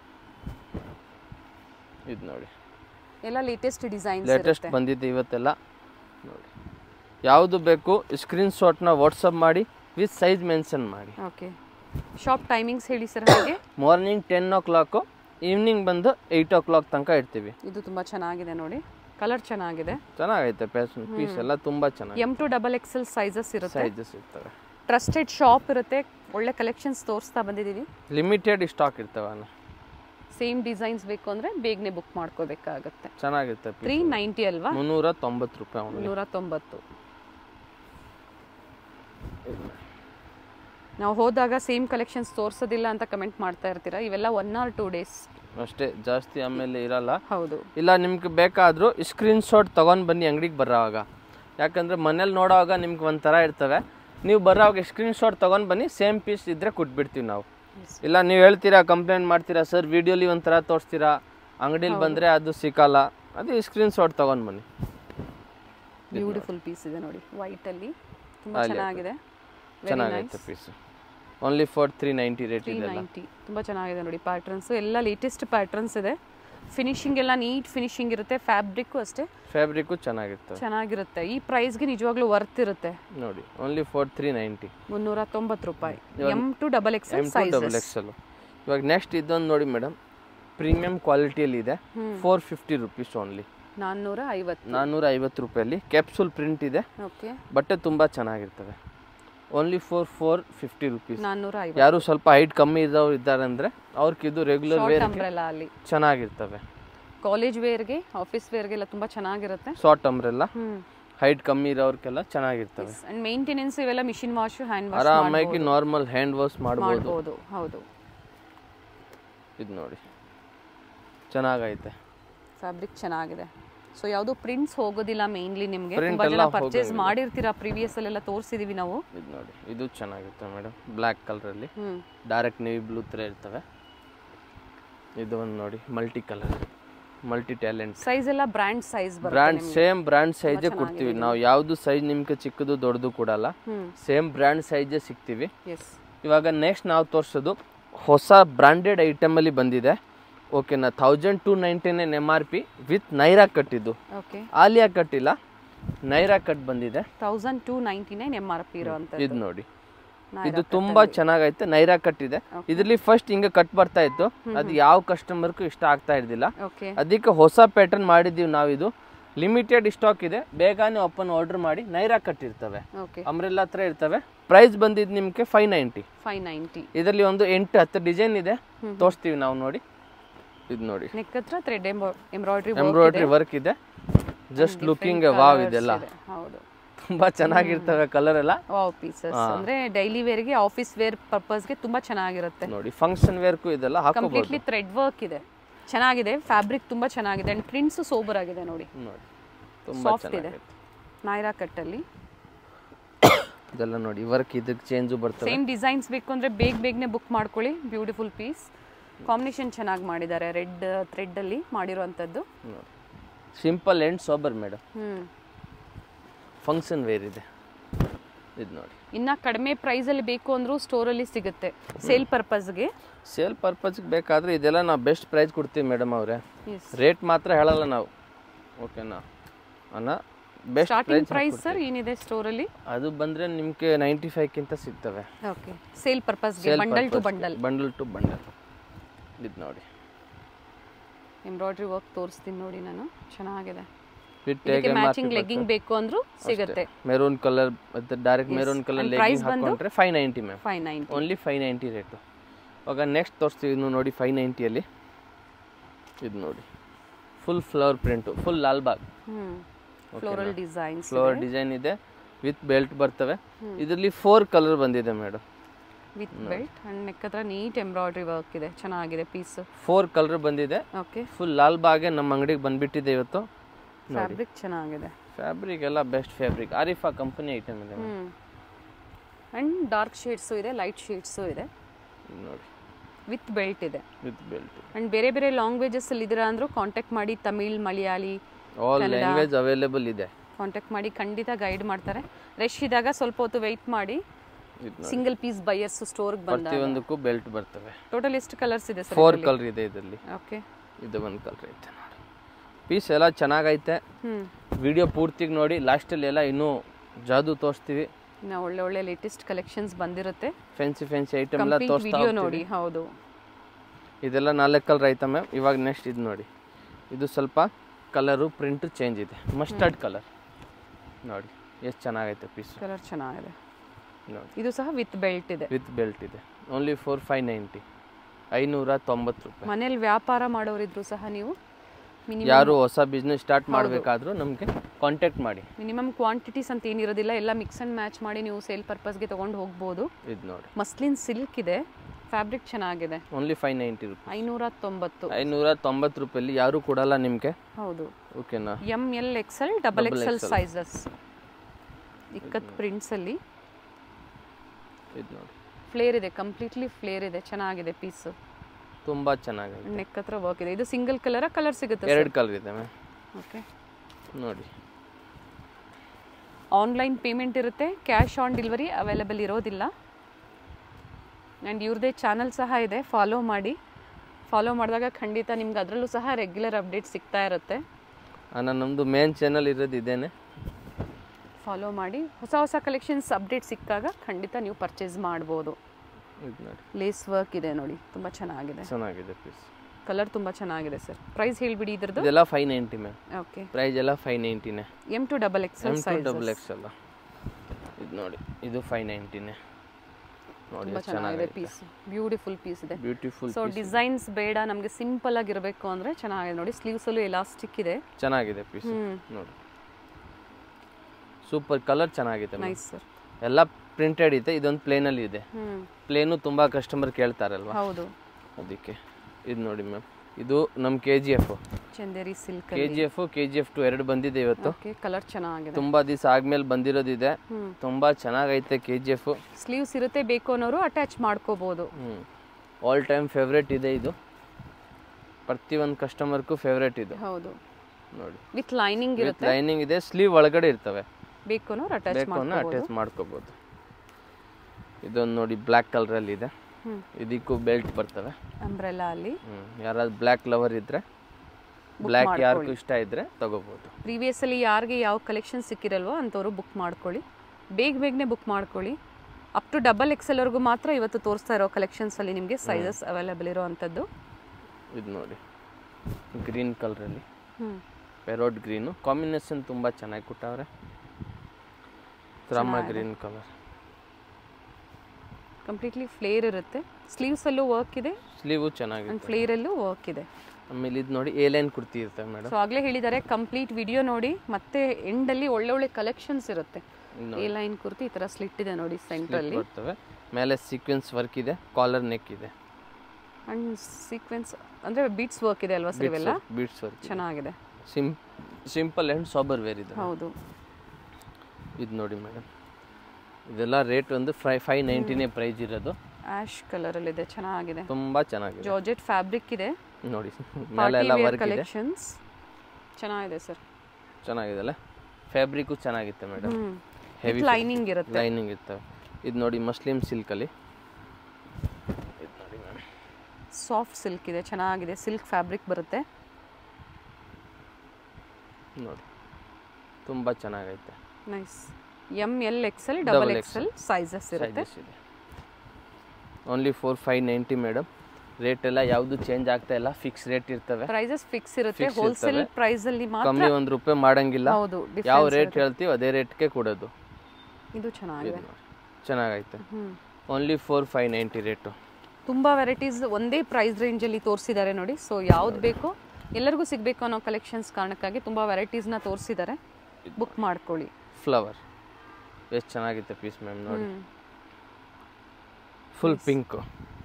ಇದು ನೋಡಿ ಎಲ್ಲ ಲೇಟೆಸ್ಟ್ ಡಿಸೈನ್ಸ್ ಲೇಟೆಸ್ಟ್ ಬಂದಿದೆ ಇವತ್ತೆಲ್ಲ ನೋಡಿ ಯಾವುದು ಬೇಕು ಸ್ಕ್ರೀನ್ ಶಾಟ್ನ ವಾಟ್ಸಪ್ ಮಾಡಿ ವಿತ್ ಸೈಜ್ ಮೆನ್ಷನ್ ಮಾಡಿ ಓಕೆ ಶಾಪ್ ಟೈಮಿಂಗ್ಸ್ ಹೇಳಿ ಸರ್ ಹಾಗೆ morning ten o'clock evening ಬಂದು ಏಯ್ಟ್ ಓ ಕ್ಲಾಕ್ ತನಕ ಇರ್ತೀವಿ ಇದು ತುಂಬಾ ಚೆನ್ನಾಗಿದೆ ನೋಡಿ ಕಲರ್ ಚೆನ್ನಾಗಿದೆ ಚೆನ್ನಾಗೈತೆ ಪ್ಯಾಷನ್ ಪೀಸ್ ಎಲ್ಲ ತುಂಬ ಚೆನ್ನಾಗಿ M to double XL sizes ಇರುತ್ತೆ ಸೈಜಸ್ ಇರ್ತವೆ ಟ್ರಸ್ಟೆಡ್ ಶಾಪ್ ಇರುತ್ತೆ ಒಳ್ಳೆ ಕಲೆಕ್ಷನ್ಸ್ ತೋರಿಸ್ತಾ ಬಂದಿದ್ದೀವಿ ಲಿಮಿಟೆಡ್ ಸ್ಟಾಕ್ ಇರ್ತವೆ ಅಣ್ಣ ಸೇಮ್ ಡಿಸೈನ್ಸ್ ಬೇಕು ಅಂದ್ರೆ ಬೇಗನೆ ಬುಕ್ ಮಾಡ್ಕೋಬೇಕಾಗತ್ತೆ ಚೆನ್ನಾಗಿರುತ್ತೆ ತ್ರೀ ನೈಂಟಿ ಅಲ್ವಾ ಮುನ್ನೂರ ತೊಂಬತ್ತು ರೂಪಾಯಿ ಅವನು ನೂರ ತೊಂಬತ್ತು ನಾವು ಹೋದಾಗ ಸೇಮ್ ಕಲೆಕ್ಷನ್ಸ್ ತೋರಿಸೋದಿಲ್ಲ ಅಂತ ಕಮೆಂಟ್ ಮಾಡ್ತಾ ಇರ್ತೀರಾ ಇವೆಲ್ಲ ಒನ್ ಆರ್ ಟೂ ಡೇಸ್ ಅಷ್ಟೇ ಜಾಸ್ತಿ ಆಮೇಲೆ ಇರಲ್ಲ ಹೌದು ಇಲ್ಲ ನಿಮ್ಗೆ ಬೇಕಾದರೂ ಸ್ಕ್ರೀನ್ ಶಾಟ್ ತೊಗೊಂಡು ಬನ್ನಿ ಅಂಗಡಿಗೆ ಬರೋವಾಗ ಯಾಕಂದರೆ ಮನೇಲಿ ನೋಡೋವಾಗ ನಿಮ್ಗೆ ಒಂಥರ ಇರ್ತವೆ ನೀವು ಬರೋವಾಗ ಸ್ಕ್ರೀನ್ ಶಾಟ್ ತೊಗೊಂಡು ಬನ್ನಿ ಸೇಮ್ ಪೀಸ್ ಇದ್ದರೆ ಕೊಟ್ಬಿಡ್ತೀವಿ ನಾವು ಇಲ್ಲ ನೀವು ಹೇಳ್ತೀರಾ ಕಂಪ್ಲೇಂಟ್ ಮಾಡ್ತೀರಾ ಸರ್ ವಿಡಿಯೋಲಿ ಒಂಥರ ತೋರಿಸ್ತೀರಾ ಅಂಗಡಿಲಿ ಬಂದರೆ ಅದು ಸಿಕ್ಕಲ್ಲ ಅದು ಸ್ಕ್ರೀನ್ ಶಾಟ್ ತೊಗೊಂಡು ಬನ್ನಿ ಬ್ಯೂಟಿಫುಲ್ ಪೀಸ್ ಇದೆ ನೋಡಿ ವೈಟ್ ಅಲ್ಲಿ ತುಂಬಾ ಚೆನ್ನಾಗಿದೆ ಚೆನ್ನಾಗೈತೆ piece only for three ninety rate three ಇದೆ ನೈಂಟಿ ತುಂಬ ಚೆನ್ನಾಗಿದೆ ನೋಡಿ ಪ್ಯಾಟ್ರನ್ಸ್ ಎಲ್ಲ ಲೇಟೆಸ್ಟ್ ಪ್ಯಾಟ್ರನ್ಸ್ ಇದೆ ಫಿನಿಶಿಂಗ್ ಎಲ್ಲ ನೀಟ್ ಫಿನಿಶಿಂಗ್ ಇರುತ್ತೆ ಫ್ಯಾಬ್ರಿಕ್ಕು ಅಷ್ಟೇ ಫ್ಯಾಬ್ರಿಕ್ಕು ಚೆನ್ನಾಗಿರ್ತವೆ ಚೆನ್ನಾಗಿರುತ್ತೆ ಈ ಪ್ರೈಸ್ಗೆ ನಿಜವಾಗ್ಲೂ ವರ್ತ್ ಇರುತ್ತೆ ನೋಡಿ ಓನ್ಲಿ ಫಾರ್ ತ್ರೀ ನೈಂಟಿ ಮುನ್ನೂರ ತೊಂಬತ್ತು ರೂಪಾಯಿ M to double X M to double XL ಇವಾಗ ನೆಕ್ಸ್ಟ್ ಇದೊಂದು ನೋಡಿ ಮೇಡಮ್ ಪ್ರೀಮಿಯಂ ಕ್ವಾಲಿಟಿಯಲ್ಲಿ ಇದೆ ಫೋರ್ ಫಿಫ್ಟಿ ರುಪೀಸ್ ಓನ್ಲಿ ನಾನ್ನೂರ ಐವತ್ತು ನಾನ್ನೂರ ಐವತ್ತು ರೂಪಾಯಲ್ಲಿ ಕ್ಯಾಪ್ಸೂಲ್ ಪ್ರಿಂಟ್ ಇದೆ ಓಕೆ ಬಟ್ಟೆ ತುಂಬ ಚೆನ್ನಾಗಿರ್ತವೆ only for four fifty rupees ನಾನ್ನೂರ ಐವತ್ತು ಯಾರು ಸ್ವಲ್ಪ ಹೈಟ್ ಕಮ್ಮಿ ಇದ್ದವ್ರು ಇದ್ದಾರೆ ಅಂದರೆ ಅವ್ರಿಗಿದು ರೆಗ್ಯುಲರ್ ವೇರ್ ಅಂಬ್ರೆಲಾ ಅಲ್ಲಿ ಚೆನ್ನಾಗಿರ್ತವೆ ಕಾಲೇಜ್ ವೇರ್ಗೆ ಆಫೀಸ್ ವೇರ್ಗೆಲ್ಲ ತುಂಬ ಚೆನ್ನಾಗಿರುತ್ತೆ ಶಾರ್ಟ್ ಅಂಬ್ರೆಲ್ಲ ಹ್ಮ್ ಹೈಟ್ ಕಮ್ಮಿ ಇರೋರ್ಗೆಲ್ಲ ಚೆನ್ನಾಗಿರ್ತವೆ ಅಂಡ್ ಮೇಂಟೆನೆನ್ಸ್ ಇವೆಲ್ಲ ಮಿಷಿನ್ ವಾಶ್ ಹ್ಯಾಂಡ್ ವಾಶ್ ಆರಾಮಾಗಿ ನಾರ್ಮಲ್ ಹ್ಯಾಂಡ್ ವಾಶ್ ಮಾಡ್ಬೋದು ಮಾಡ್ಬೋದು ಹೌದು ಇದು ನೋಡಿ ಚೆನ್ನಾಗೈತೆ ಫ್ಯಾಬ್ರಿಕ್ ಚೆನ್ನಾಗಿದೆ ಸೊ ಯಾವುದು ಪ್ರಿಂಟ್ಸ್ ಹೋಗೋದಿಲ್ಲ ಮೇನ್ಲಿ ನಿಮಗೆ Print ತುಂಬಾ ಜನ ಎಲ್ಲ ಪರ್ಚೇಸ್ ಮಾಡಿರ್ತೀರಾ ಪ್ರೀವಿಯಸ್ ಅಲ್ಲೆಲ್ಲ ತೋರಿಸಿದೀವಿ ನಾವು ಇದು ನೋಡಿ ಇದು ಚೆನ್ನಾಗಿರುತ್ತೆ ಮೇಡಮ್ ಬ್ಲ್ಯಾಕ್ ಕಲರಲ್ಲಿ ಹ್ಮ್ ಡೈರೆಕ್ಟ್ ನೇವಿ ಬ್ಲೂ ಥರ ಇರ್ತವೆ ಇದು ಒಂದು ನೋಡಿ multi colour multi talent size ಎಲ್ಲ ಬ್ರ್ಯಾಂಡ್ ಸೈಜ್ ಬರುತ್ತೆ ಬ್ರ್ಯಾಂಡ್ ಸೇಮ್ ಬ್ರ್ಯಾಂಡ್ ಸೈಜೇ ಕೊಡ್ತೀವಿ ನಾವು ಯಾವುದು ಸೈಜ್ ನಿಮ್ಗೆ ಚಿಕ್ಕದು ದೊಡ್ಡದು ಕೊಡಲ್ಲ ಹ್ಮ್ ಸೇಮ್ ಬ್ರ್ಯಾಂಡ್ ಸೈಜೇ ಸಿಗ್ತೀವಿ ಎಸ್ ಇವಾಗ ನೆಕ್ಸ್ಟ್ ನಾವು ತೋರಿಸೋದು ಹೊಸ ಬ್ರಾಂಡೆಡ್ ಐಟಮಲ್ಲಿ ಬಂದಿದೆ ಓಕೆನಾ thousand two ninety nine M R P with Naira ಕಟ್ಟಿದ್ದು ಓಕೆ ಆಲಿಯಾ ಕಟ್ಟಿಲ್ಲ ನೈರಾ ಕಟ್ ಬಂದಿದೆ thousand two ninety nine M R P ಇರೋವಂಥದ್ದು ಇದು ನೋಡಿ ಇದು ತುಂಬಾ ಚೆನ್ನಾಗೈತೆ ನೈರಾ ಕಟ್ ಇದೆ ಇದ್ರಲ್ಲಿ ಫಸ್ಟ್ ಹಿಂಗೆ ಕಟ್ ಬರ್ತಾ ಇತ್ತು ಅದು ಯಾವ ಕಸ್ಟಮರ್ಗೂ ಇಷ್ಟ ಆಗ್ತಾ ಇರ್ಲಿಲ್ಲ ಓಕೆ ಅದಕ್ಕೆ ಹೊಸ ಪ್ಯಾಟರ್ನ್ ಮಾಡಿದ್ದೀವಿ ನಾವಿದು ಲಿಮಿಟೆಡ್ ಸ್ಟಾಕ್ ಇದೆ ಬೇಗನೆ ಓಪನ್ ಆರ್ಡರ್ ಮಾಡಿ ನೈರಾ ಕಟ್ ಇರ್ತವೆ ಓಕೆ ಅಂಬ್ರೆಲ್ಲ ಹತ್ರ ಇರ್ತವೆ ಪ್ರೈಸ್ ಬಂದಿದ್ದು ನಿಮಗೆ ಫೈವ್ ನೈಂಟಿ ಫೈವ್ ನೈಂಟಿ ಇದರಲ್ಲಿ ಒಂದು ಎಂಟು ಹತ್ತು ಡಿಸೈನ್ ಇದೆ ತೋರಿಸ್ತೀವಿ ನಾವು ನೋಡಿ ಇದು ನೋಡಿ ನೆಕ್ ಹತ್ರ ಥ್ರೆಡ್ ಎಂಬ್ರಾಯ್ಡ್ರಿ ಎಂಬ್ರಾಯ್ಡ್ರಿ ವರ್ಕ್ ಇದೆ ಜಸ್ಟ್ ಲುಕಿಂಗ್ ವಾವ್ ಇದೆಲ್ಲ ಹೌದು ತುಂಬಾ ಚೆನ್ನಾಗಿರ್ತವೆ ಕಲರ್ ಎಲ್ಲ ವಾವ್ ಪೀಸಸ್ ಅಂದ್ರೆ ಡೈಲಿ ವೇರ್ಗೆ ಆಫೀಸ್ ವೇರ್ ಪರ್ಪಸ್ಗೆ ತುಂಬಾ ಚೆನ್ನಾಗಿರುತ್ತೆ ನೋಡಿ ಫಂಕ್ಷನ್ ವೇರ್ಗೂ ಇದೆಲ್ಲ ಹಾಕೋಬಹುದು ಕಂಪ್ಲೀಟ್ಲಿ ಥ್ರೆಡ್ ವರ್ಕ್ ಇದೆ ಚೆನ್ನಾಗಿದೆ ಫ್ಯಾಬ್ರಿಕ್ ತುಂಬಾ ಚೆನ್ನಾಗಿದೆ ಅಂಡ್ ಪ್ರಿಂಟ್ಸ್ ಸೋಬರ್ ಆಗಿದೆ ನೋಡಿ ನೋಡಿ ತುಂಬಾ ಸಾಫ್ಟ್ ಇದೆ ಚೆನ್ನಾಗಿದೆ ನಾಯ್ರಾ ಕಟ್ಟಲ್ಲಿ ಇದೆಲ್ಲ ನೋಡಿ ವರ್ಕ್ ಇದಕ್ಕೆ ಚೇಂಜು ಬರ್ತವೆ ಸೇಮ್ ಡಿಸೈನ್ಸ್ ಬೇಕು ಅಂದ್ರೆ ಬೇಗ ಬೇಗನೆ ಬುಕ್ ಮಾಡ್ಕೊಳ್ಳಿ ಬ್ಯೂಟಿಫುಲ್ ಪೀಸ್ ಕಾಂಬಿನೇಷನ್ ಚೆನ್ನಾಗಿ ಮಾಡಿದ್ದಾರೆ ರೆಡ್ ಥ್ರೆಡ್ ಅಲ್ಲಿ ಮಾಡಿರುವಂಥದ್ದು simple and sober madam hmm function wear ಇದೆ ಇದು ನೋಡಿ ಇನ್ನ ಕಡಿಮೆ ಪ್ರೈಸ್ ಅಲ್ಲಿ ಬೇಕು ಅಂದ್ರೂ ಸ್ಟೋರಲ್ಲಿ ಸಿಗುತ್ತೆ ಸೇಲ್ ಪರ್ಪಸ್ಗೆ ಸೇಲ್ ಪರ್ಪಸ್ಗೆ ಬೇಕಾದರೆ ಇದೆಲ್ಲ ನಾವು ಬೆಸ್ಟ್ ಪ್ರೈಸ್ ಕೊಡ್ತೀವಿ ಮೇಡಮ್ ಅವರೇ ಎಸ್ ರೇಟ್ ಮಾತ್ರ ಹೇಳಲ್ಲ ನಾವು ಓಕೆನಾ ಅನ್ನ ಬೆಸ್ಟ್ ಸ್ಟಾರ್ಟಿಂಗ್ ಪ್ರೈಸ್ ಸರ್ ಏನಿದೆ ಸ್ಟೋರಲ್ಲಿ ಅದು ಬಂದರೆ ನಿಮಗೆ ನೈಂಟಿ ಫೈವ್ಗಿಂತ ಸಿಗ್ತವೆ ಓಕೆ ಸೇಲ್ ಪರ್ಪಸ್ಗೆ bundle to bundle bundle to bundle ಇದು ನೋಡಿ ಎಂಬ್ರಾಯ್ಡ್ರಿ ವರ್ಕ್ ತೋರಿಸ್ತೀನಿ ನೋಡಿ ನಾನು ಚೆನ್ನಾಗಿದೆ ವಿತ್ ಇದಕ್ಕೆ ಮ್ಯಾಚಿಂಗ್ ಲೆಗ್ಗಿಂಗ್ ಬೇಕು ಅಂದ್ರೂ ಸಿಗುತ್ತೆ ಮೆರೂನ್ ಕಲರ್ ಮತ್ತು direct maroon colour And price legging ಹಾಕೊಂಡ್ರೆ five ninety ma'am five ninety only five ninety rate ಇವಾಗ ನೆಕ್ಸ್ಟ್ ತೋರಿಸ್ತೀವಿ ಇನ್ನು ನೋಡಿ ಫೈವ್ ನೈಂಟಿಯಲ್ಲಿ ಇದು ನೋಡಿ full flower print full Lalbagh hmm floral designs flower design ಇದೆ ವಿತ್ ಬೆಲ್ಟ್ ಬರ್ತವೆ ಇದರಲ್ಲಿ ಫೋರ್ ಕಲರ್ ಬಂದಿದೆ madam with belt and neck ಹತ್ರ ನೀಟ್ ಎಂಬ್ರಾಯ್ಡ್ರಿ ವರ್ಕ್ ಇದೆ ಚೆನ್ನಾಗಿದೆ ಪೀಸ್ ಫೋರ್ ಕಲರ್ ಬಂದಿದೆ ಓಕೆ ಫುಲ್ ಲಾಲ್ಬಾಗೆ ನಮ್ಮ ಅಂಗಡಿಗೆ ಬಂದ್ಬಿಟ್ಟಿದೆ ಇವತ್ತು ಫ್ಯಾಬ್ರಿಕ್ ಚೆನ್ನಾಗಿದೆ ಫ್ಯಾಬ್ರಿಕ್ ಎಲ್ಲ best fabric Arifa company item ಇದೆ madam. Hmm and dark shades ಇದೆ ಲೈಟ್ ಶೇಡ್ಸು ಇದೆ ಇದು ನೋಡಿ ವಿತ್ ಬೆಲ್ಟ್ ಇದೆ ವಿತ್ ಬೆಲ್ಟ್ ಅಂಡ್ ಬೇರೆ ಬೇರೆ ಲ್ಯಾಂಗ್ವೇಜಸ್ ಅಲ್ಲಿ ಇದ್ದೀರಾ ಅಂದ್ರೂ ಕಾಂಟ್ಯಾಕ್ಟ್ ಮಾಡಿ Tamil Malayali all language available ಇದೆ ಕಾಂಟ್ಯಾಕ್ಟ್ ಮಾಡಿ ಖಂಡಿತ ಗೈಡ್ ಮಾಡ್ತಾರೆ ರಶ್ ಇದ್ದಾಗ ಸ್ವಲ್ಪ ಹೊತ್ತು ವೆಯ್ಟ್ ಮಾಡಿ ಇದು ಸಿಂಗಲ್ ಪೀಸ್ ಬೈಯರ್ಸ್ ಸ್ಟೋರ್ಗೆ ಬಂದ ಪ್ರತಿಯೊಂದಕ್ಕೂ ಬೆಲ್ಟ್ ಬರ್ತವೆ ಟೋಟಲ್ ಎಷ್ಟು ಕಲರ್ಸ್ ಇದೆ ಸರ್ ಫೋರ್ ಕಲರ್ ಇದೆ ಇದರಲ್ಲಿ ಓಕೆ ಇದು ಒಂದು ಕಲರ್ ಐತೆ ನೋಡಿ ಪೀಸ್ ಎಲ್ಲ ಚೆನ್ನಾಗೈತೆ ಹ್ಮ್ ವಿಡಿಯೋ ಪೂರ್ತಿಗೆ ನೋಡಿ ಲಾಸ್ಟಲ್ಲಿ ಎಲ್ಲ ಇನ್ನೂ ಜಾದು ತೋರಿಸ್ತೀವಿ ಇನ್ನು ಒಳ್ಳೆ ಒಳ್ಳೆ ಲೇಟೆಸ್ಟ್ ಕಲೆಕ್ಷನ್ಸ್ ಬಂದಿರುತ್ತೆ ಫ್ಯಾನ್ಸಿ ಫ್ಯಾನ್ಸಿ ಐಟಮ್ ಎಲ್ಲ ಕಂಪ್ಲೀಟ್ ತೋರಿಸ್ತಾ ವಿಡಿಯೋ ಹೋಗ್ತೀವಿ. ನೋಡಿ ಹೌದು ಇದೆಲ್ಲ ನಾಲ್ಕು ಕಲರ್ ಐತೆ ಮ್ಯಾಮ್ ಇವಾಗ ನೆಕ್ಸ್ಟ್ ಇದು ನೋಡಿ ಇದು ಸ್ವಲ್ಪ ಕಲರು ಪ್ರಿಂಟ್ ಚೇಂಜ್ ಇದೆ ಮಸ್ಟರ್ಡ್ ಕಲರ್ ನೋಡಿ ಎಷ್ಟು ಚೆನ್ನಾಗೈತೆ ಪೀಸ್ ಕಲರ್ ಚೆನ್ನಾಗಿದೆ ನೋಡಿ ಇದು ಸಹ ವಿತ್ ಬೆಲ್ಟ್ ಇದೆ ವಿತ್ ಬೆಲ್ಟ್ ಇದೆ ಓನ್ಲಿ ಫೋರ್ ಫೈವ್ ನೈಂಟಿ ಐನೂರ ತೊಂಬತ್ತು ರೂಪಾಯಿ ಮನೇಲಿ ವ್ಯಾಪಾರ ಮಾಡೋರಿದ್ರು ಸಹ ನೀವು ಮಿನಿಮಮ್ ಯಾರು ಹೊಸ ಬಿಸ್ನೆಸ್ ಸ್ಟಾರ್ಟ್ ಮಾಡಬೇಕಾದ್ರೂ ನಮಗೆ ಕಾಂಟ್ಯಾಕ್ಟ್ ಮಾಡಿ ಮಿನಿಮಮ್ ಕ್ವಾಂಟಿಟೀಸ್ ಅಂತ ಏನಿರೋದಿಲ್ಲ ಎಲ್ಲ ಮಿಕ್ಸ್ ಅಂಡ್ ಮ್ಯಾಚ್ ಮಾಡಿ ನೀವು ಸೇಲ್ ಪರ್ಪಸ್ಗೆ ತೊಗೊಂಡು ಹೋಗ್ಬೋದು ಇದು ನೋಡಿ ಮಸ್ಲಿನ್ ಸಿಲ್ಕ್ ಇದೆ ಫ್ಯಾಬ್ರಿಕ್ ಚೆನ್ನಾಗಿದೆ ಓನ್ಲಿ ಫೈವ್ ನೈಂಟಿ ರೂಪಾಯಿ ಐನೂರ ತೊಂಬತ್ತು ಐನೂರ ತೊಂಬತ್ತು ರೂಪಾಯಲ್ಲಿ ಯಾರೂ ಕೊಡಲ್ಲ ನಿಮಗೆ ಹೌದು ಓಕೆನಾ M L XL double XL sizes ikat prints ಅಲ್ಲಿ ಇದು ನೋಡಿ ಫ್ಲೇರ್ ಇದೆ ಕಂಪ್ಲೀಟ್ಲಿ ಫ್ಲೇರ್ ಇದೆ ಚೆನ್ನಾಗಿದೆ ಪೀಸ್ ತುಂಬ ಚೆನ್ನಾಗಿದೆ ನೆಕ್ ಹತ್ರ ವರ್ಕ್ ಇದೆ ಇದು ಸಿಂಗಲ್ ಕಲರ ಕಲರ್ ಸಿಗುತ್ತೆ ಎರಡು ಕಲರ್ ಇದೆ ಮ್ಯಾಮ್ ಓಕೆ ನೋಡಿ ಆನ್ಲೈನ್ ಪೇಮೆಂಟ್ ಇರುತ್ತೆ ಕ್ಯಾಶ್ ಆನ್ ಡೆಲಿವರಿ ಅವೈಲೇಬಲ್ ಇರೋದಿಲ್ಲ ಆ್ಯಂಡ್ ಇವ್ರದ್ದೇ ಚಾನಲ್ ಸಹ ಇದೆ ಫಾಲೋ ಮಾಡಿ ಫಾಲೋ ಮಾಡಿದಾಗ ಖಂಡಿತ ನಿಮ್ಗೆ ಅದರಲ್ಲೂ ಸಹ ರೆಗ್ಯುಲರ್ ಅಪ್ಡೇಟ್ ಸಿಗ್ತಾ ಇರುತ್ತೆ ಅಣ್ಣ ನಮ್ಮದು ಮೇನ್ ಚಾನಲ್ ಇರೋದು ಇದೇನೆ ಫಾಲೋ ಮಾಡಿ ಹೊಸ ಹೊಸ ಕಲೆಕ್ಷನ್ಸ್ ಅಪ್ಡೇಟ್ ಸಿಕ್ಕಾಗ ಖಂಡಿತ ನೀವು ಪರ್ಚೇಸ್ ಮಾಡ್ಬೋದು ಇದು ನೋಡಿ ಲೇಸ್ ವರ್ಕ್ ಇದೆ ನೋಡಿ ತುಂಬ ಚೆನ್ನಾಗಿದೆ ಚೆನ್ನಾಗಿದೆ ಪೀಸ್ ಕಲರ್ ತುಂಬ ಚೆನ್ನಾಗಿದೆ ಸರ್ ಪ್ರೈಸ್ ಹೇಳಿಬಿಡಿ ಇದ್ರದ್ದು ಇದೆಲ್ಲ five ninety ma'am okay price ಎಲ್ಲ ಫೈವ್ ನೈಂಟಿನೇ M to double XL M to size double X ಅಲ್ಲ ಇದು ನೋಡಿ ಇದು ಫೈವ್ ನೈಂಟಿನೇ ನೋಡಿ ತುಂಬ ಎಷ್ಟು ಚೆನ್ನಾಗಿದೆ ಚೆನ್ನಾಗಿದೆ ಪೀಸ್ ಬ್ಯೂಟಿಫುಲ್ ಪೀಸ್ ಇದೆ ಬ್ಯೂಟಿಫುಲ್ ಸೊ ಡಿಸೈನ್ಸ್ ಬೇಡ ನಮಗೆ ಸಿಂಪಲ್ ಆಗಿರಬೇಕು ಅಂದರೆ ಚೆನ್ನಾಗಿದೆ ನೋಡಿ ಸ್ಲೀವ್ಸಲ್ಲೂ ಎಲಾಸ್ಟಿಕ್ ಇದೆ ಚೆನ್ನಾಗಿದೆ ಪೀಸ್ ಹ್ಮ್. ನೋಡಿ ಸೂಪರ್ ಕಲರ್ ಚೆನ್ನಾಗಿದೆ ma'am. ನೈಸ್ ಸರ್ ಎಲ್ಲ ಪ್ರಿಂಟೆಡ್ ಇದೆ ಇದೊಂದು ಪ್ಲೇನಲ್ಲಿ ಇದೆ ಹ್ಞೂ ಪ್ಲೇನು ತುಂಬ ಕಸ್ಟಮರ್ ಕೇಳ್ತಾರಲ್ವಾ ಹೌದು ಅದಕ್ಕೆ ಇದು ನೋಡಿ ಮ್ಯಾಮ್ ಇದು ನಮ್ಮ K G F Chanderi silk K G F K G F two ಎರಡು ಬಂದಿದೆ ಇವತ್ತು ಓಕೆ ಕಲರ್ ಚೆನ್ನಾಗಿದೆ ತುಂಬ ದಿವಸ ಆದ್ಮೇಲೆ ಬಂದಿರೋದಿದೆ ಹ್ಞೂ ತುಂಬ ಚೆನ್ನಾಗೈತೆ ಕೆ ಜಿ ಎಫ್ ಸ್ಲೀವ್ಸ್ ಇರುತ್ತೆ ಬೇಕು ಅನ್ನೋರು ಅಟ್ಯಾಚ್ ಮಾಡ್ಕೋಬೋದು ಹ್ಞೂ ಆಲ್ ಟೈಮ್ ಫೇವ್ರೇಟ್ ಇದೆ ಇದು ಪ್ರತಿಯೊಂದು ಕಸ್ಟಮರ್ಗೂ ಫೇವ್ರೇಟ್ ಇದು ಹೌದು ನೋಡಿ ವಿತ್ ಲೈನಿಂಗ್ ಇರುತ್ತೆ ಲೈನಿಂಗ್ ಇದೆ ಸ್ಲೀವ್ ಒಳಗಡೆ ಇರ್ತವೆ ಬೇಕು ಅನ್ನೋರು ಅಟ್ಯಾಚ್ ಬೇಕು ಅನ್ನೋ ಮಾಡ್ಕೋಬೋದು ಅಟ್ಯಾಚ್ ಮಾಡ್ಕೋಬೋದು ಇದೊಂದು ನೋಡಿ ಬ್ಲ್ಯಾಕ್ ಕಲರಲ್ಲಿ ಇದೆ ಹ್ಞೂ ಇದಕ್ಕೂ ಬೆಲ್ಟ್ ಬರ್ತವೆ ಅಂಬ್ರೆಲಾ ಅಲ್ಲಿ ಹ್ಞೂ ಯಾರಾದ್ರು ಬ್ಲ್ಯಾಕ್ ಲವರ್ ಇದ್ದರೆ ಬ್ಲ್ಯಾಕ್ ಯಾರಿಗೂ ಇಷ್ಟ ಇದ್ದರೆ ತಗೋಬೋದು ಪ್ರೀವಿಯಸ್ಸಲ್ಲಿ ಯಾರಿಗೆ ಯಾವ ಕಲೆಕ್ಷನ್ ಸಿಕ್ಕಿರಲ್ವೋ ಅಂಥವ್ರು ಬುಕ್ ಮಾಡ್ಕೊಳ್ಳಿ ಬೇಗ ಬೇಗನೆ ಬುಕ್ ಮಾಡ್ಕೊಳ್ಳಿ ಅಪ್ ಟು ಡಬಲ್ ಎಕ್ಸೆಲ್ವರೆಗೂ ಮಾತ್ರ ಇವತ್ತು ತೋರಿಸ್ತಾ ಇರೋ ಕಲೆಕ್ಷನ್ಸಲ್ಲಿ ನಿಮಗೆ ಸೈಜಸ್ ಅವೈಲೇಬಲ್ ಇರೋ ಅಂಥದ್ದು ಇದು ನೋಡಿ ಗ್ರೀನ್ ಕಲರಲ್ಲಿ ಹ್ಞೂ ಪೆರೋಡ್ ಗ್ರೀನು ಕಾಂಬಿನೇಷನ್ ತುಂಬ ಚೆನ್ನಾಗಿ ಕೊಟ್ಟವ್ರೆ Rama green colour completely flare ಇರುತ್ತೆ ಸ್ಲೀವ್ಸಲ್ಲೂ ವರ್ಕ್ ಇದೆ ಸ್ಲೀವು ಚೆನ್ನಾಗಿದೆ ಆ್ಯಂಡ್ ಫ್ಲೇರಲ್ಲೂ ವರ್ಕ್ ಇದೆ ಆಮೇಲೆ ಇದು ನೋಡಿ ಏ ಲೈನ್ ಕುರ್ತಿ ಇರ್ತವೆ ಮೇಡಮ್ ಸೊ ಆಗಲೇ ಹೇಳಿದ್ದಾರೆ ಕಂಪ್ಲೀಟ್ ವಿಡಿಯೋ ನೋಡಿ ಮತ್ತೆ ಎಂಡಲ್ಲಿ ಒಳ್ಳೆ ಒಳ್ಳೆ ಕಲೆಕ್ಷನ್ಸ್ ಇರುತ್ತೆ ಎ ಲೈನ್ ಕುರ್ತಿ ಈ ಥರ ಸ್ಲಿಟ್ ಇದೆ ನೋಡಿ ಸೆಂಟ್ರಲ್ಲಿ ಬರ್ತವೆ ಮೇಲೆ ಸೀಕ್ವೆನ್ಸ್ ವರ್ಕ್ ಇದೆ ಕಾಲರ್ ನೆಕ್ ಇದೆ ಆ್ಯಂಡ್ ಸೀಕ್ವೆನ್ಸ್ ಅಂದರೆ ಬೀಟ್ಸ್ ವರ್ಕ್ ಇದೆ ಅಲ್ವಾ ಸರ್ ಇವೆಲ್ಲ ಬೀಟ್ಸ್ ವರ್ಕ್ ಚೆನ್ನಾಗಿದೆ ಸಿಂ ಸಿಂಪಲ್ ಆ್ಯಂಡ್ ಸಾಬರ್ ವೇರ್ ಇದೆ ಹೌದು ಇದು ನೋಡಿ ಮೇಡಮ್ ಇದೆಲ್ಲ ರೇಟ್ ಒಂದು ಫೈ ಫೈವ್ ನೈಂಟಿನೇ ಪ್ರೈಸ್ ಇರೋದು ಆಶ್ ಕಲರಲ್ಲಿದೆ ಚೆನ್ನಾಗಿದೆ ತುಂಬ ಚೆನ್ನಾಗಿದೆ ಜಾರ್ಜೆಟ್ ಫ್ಯಾಬ್ರಿಕ್ ಇದೆ ನೋಡಿ ಮೇಲೆ ಎಲ್ಲ ವರ್ಕ್ ಇದೆ ಕಲೆಕ್ಷನ್ಸ್ ಚೆನ್ನಾಗಿದೆ ಸರ್ ಚೆನ್ನಾಗಿದೆ ಅಲ್ಲ ಫ್ಯಾಬ್ರಿಕ್ಕು ಚೆನ್ನಾಗಿತ್ತು ಮೇಡಮ್ ಹೆವಿ ಲೈನಿಂಗ್ ಇರುತ್ತೆ ಲೈನಿಂಗ್ ಇರ್ತವೆ ಇದು ನೋಡಿ ಮಸ್ಲಿಮ್ ಸಿಲ್ಕಲ್ಲಿ ಇದು ನೋಡಿ ಮ್ಯಾಮ್ ಸಾಫ್ಟ್ ಸಿಲ್ಕ್ ಇದೆ ಚೆನ್ನಾಗಿದೆ ಸಿಲ್ಕ್ ಫ್ಯಾಬ್ರಿಕ್ ಬರುತ್ತೆ ನೋಡಿ ತುಂಬ ಚೆನ್ನಾಗೈತೆ nice M L XL double Double XL sizes ಇರುತ್ತೆ ಸೈಜಸ್ ಇದೆ only four five ninety madam rate ಎಲ್ಲ ಯಾವುದು ಚೇಂಜ್ ಆಗ್ತಾ ಇಲ್ಲ ಫಿಕ್ಸ್ ರೇಟ್ ಇರ್ತವೆ ಪ್ರೈಸಸ್ ಫಿಕ್ಸ್ ಇರುತ್ತೆ Fix ಹೋಲ್ಸೇಲ್ ಇರ್ತವೆ. ಪ್ರೈಸ್ ಅಲ್ಲಿ ಮಾತ್ರ ಕಮ್ಮಿ ಒಂದು ರೂಪಾಯಿ ಮಾಡಂಗಿಲ್ಲ ಹೌದು ಯಾವ difference ರೇಟ್ ಇರುತ್ತೆ. ಹೇಳ್ತೀವಿ ಅದೇ ರೇಟ್ಗೆ ಕೊಡೋದು ಇದು ಚೆನ್ನಾಗಿದೆ ಇದು ನೋಡಿ. ಚೆನ್ನಾಗೈತೆ hmm only four five ninety rate ತುಂಬಾ ವೆರೈಟೀಸ್ ಒಂದೇ ಪ್ರೈಸ್ ರೇಂಜಲ್ಲಿ ತೋರಿಸಿದ್ದಾರೆ ನೋಡಿ ಸೊ ಯಾವ್ದು ಬೇಕೋ ಎಲ್ಲರಿಗೂ ಸಿಗಬೇಕು ಅನ್ನೋ ಕಲೆಕ್ಷನ್ಸ್ ಕಾರಣಕ್ಕಾಗಿ ತುಂಬ ವೆರೈಟೀಸ್ನ ತೋರಿಸಿದ್ದಾರೆ ಬುಕ್ ಮಾಡ್ಕೊಳ್ಳಿ ಫ್ಲವರ್ ಎಷ್ಟು ಚೆನ್ನಾಗಿತ್ತು ಪೀಸ್ ಮ್ಯಾಮ್ ನೋಡಿ ಹ್ಮ್. ಫುಲ್ ಪಿಂಕು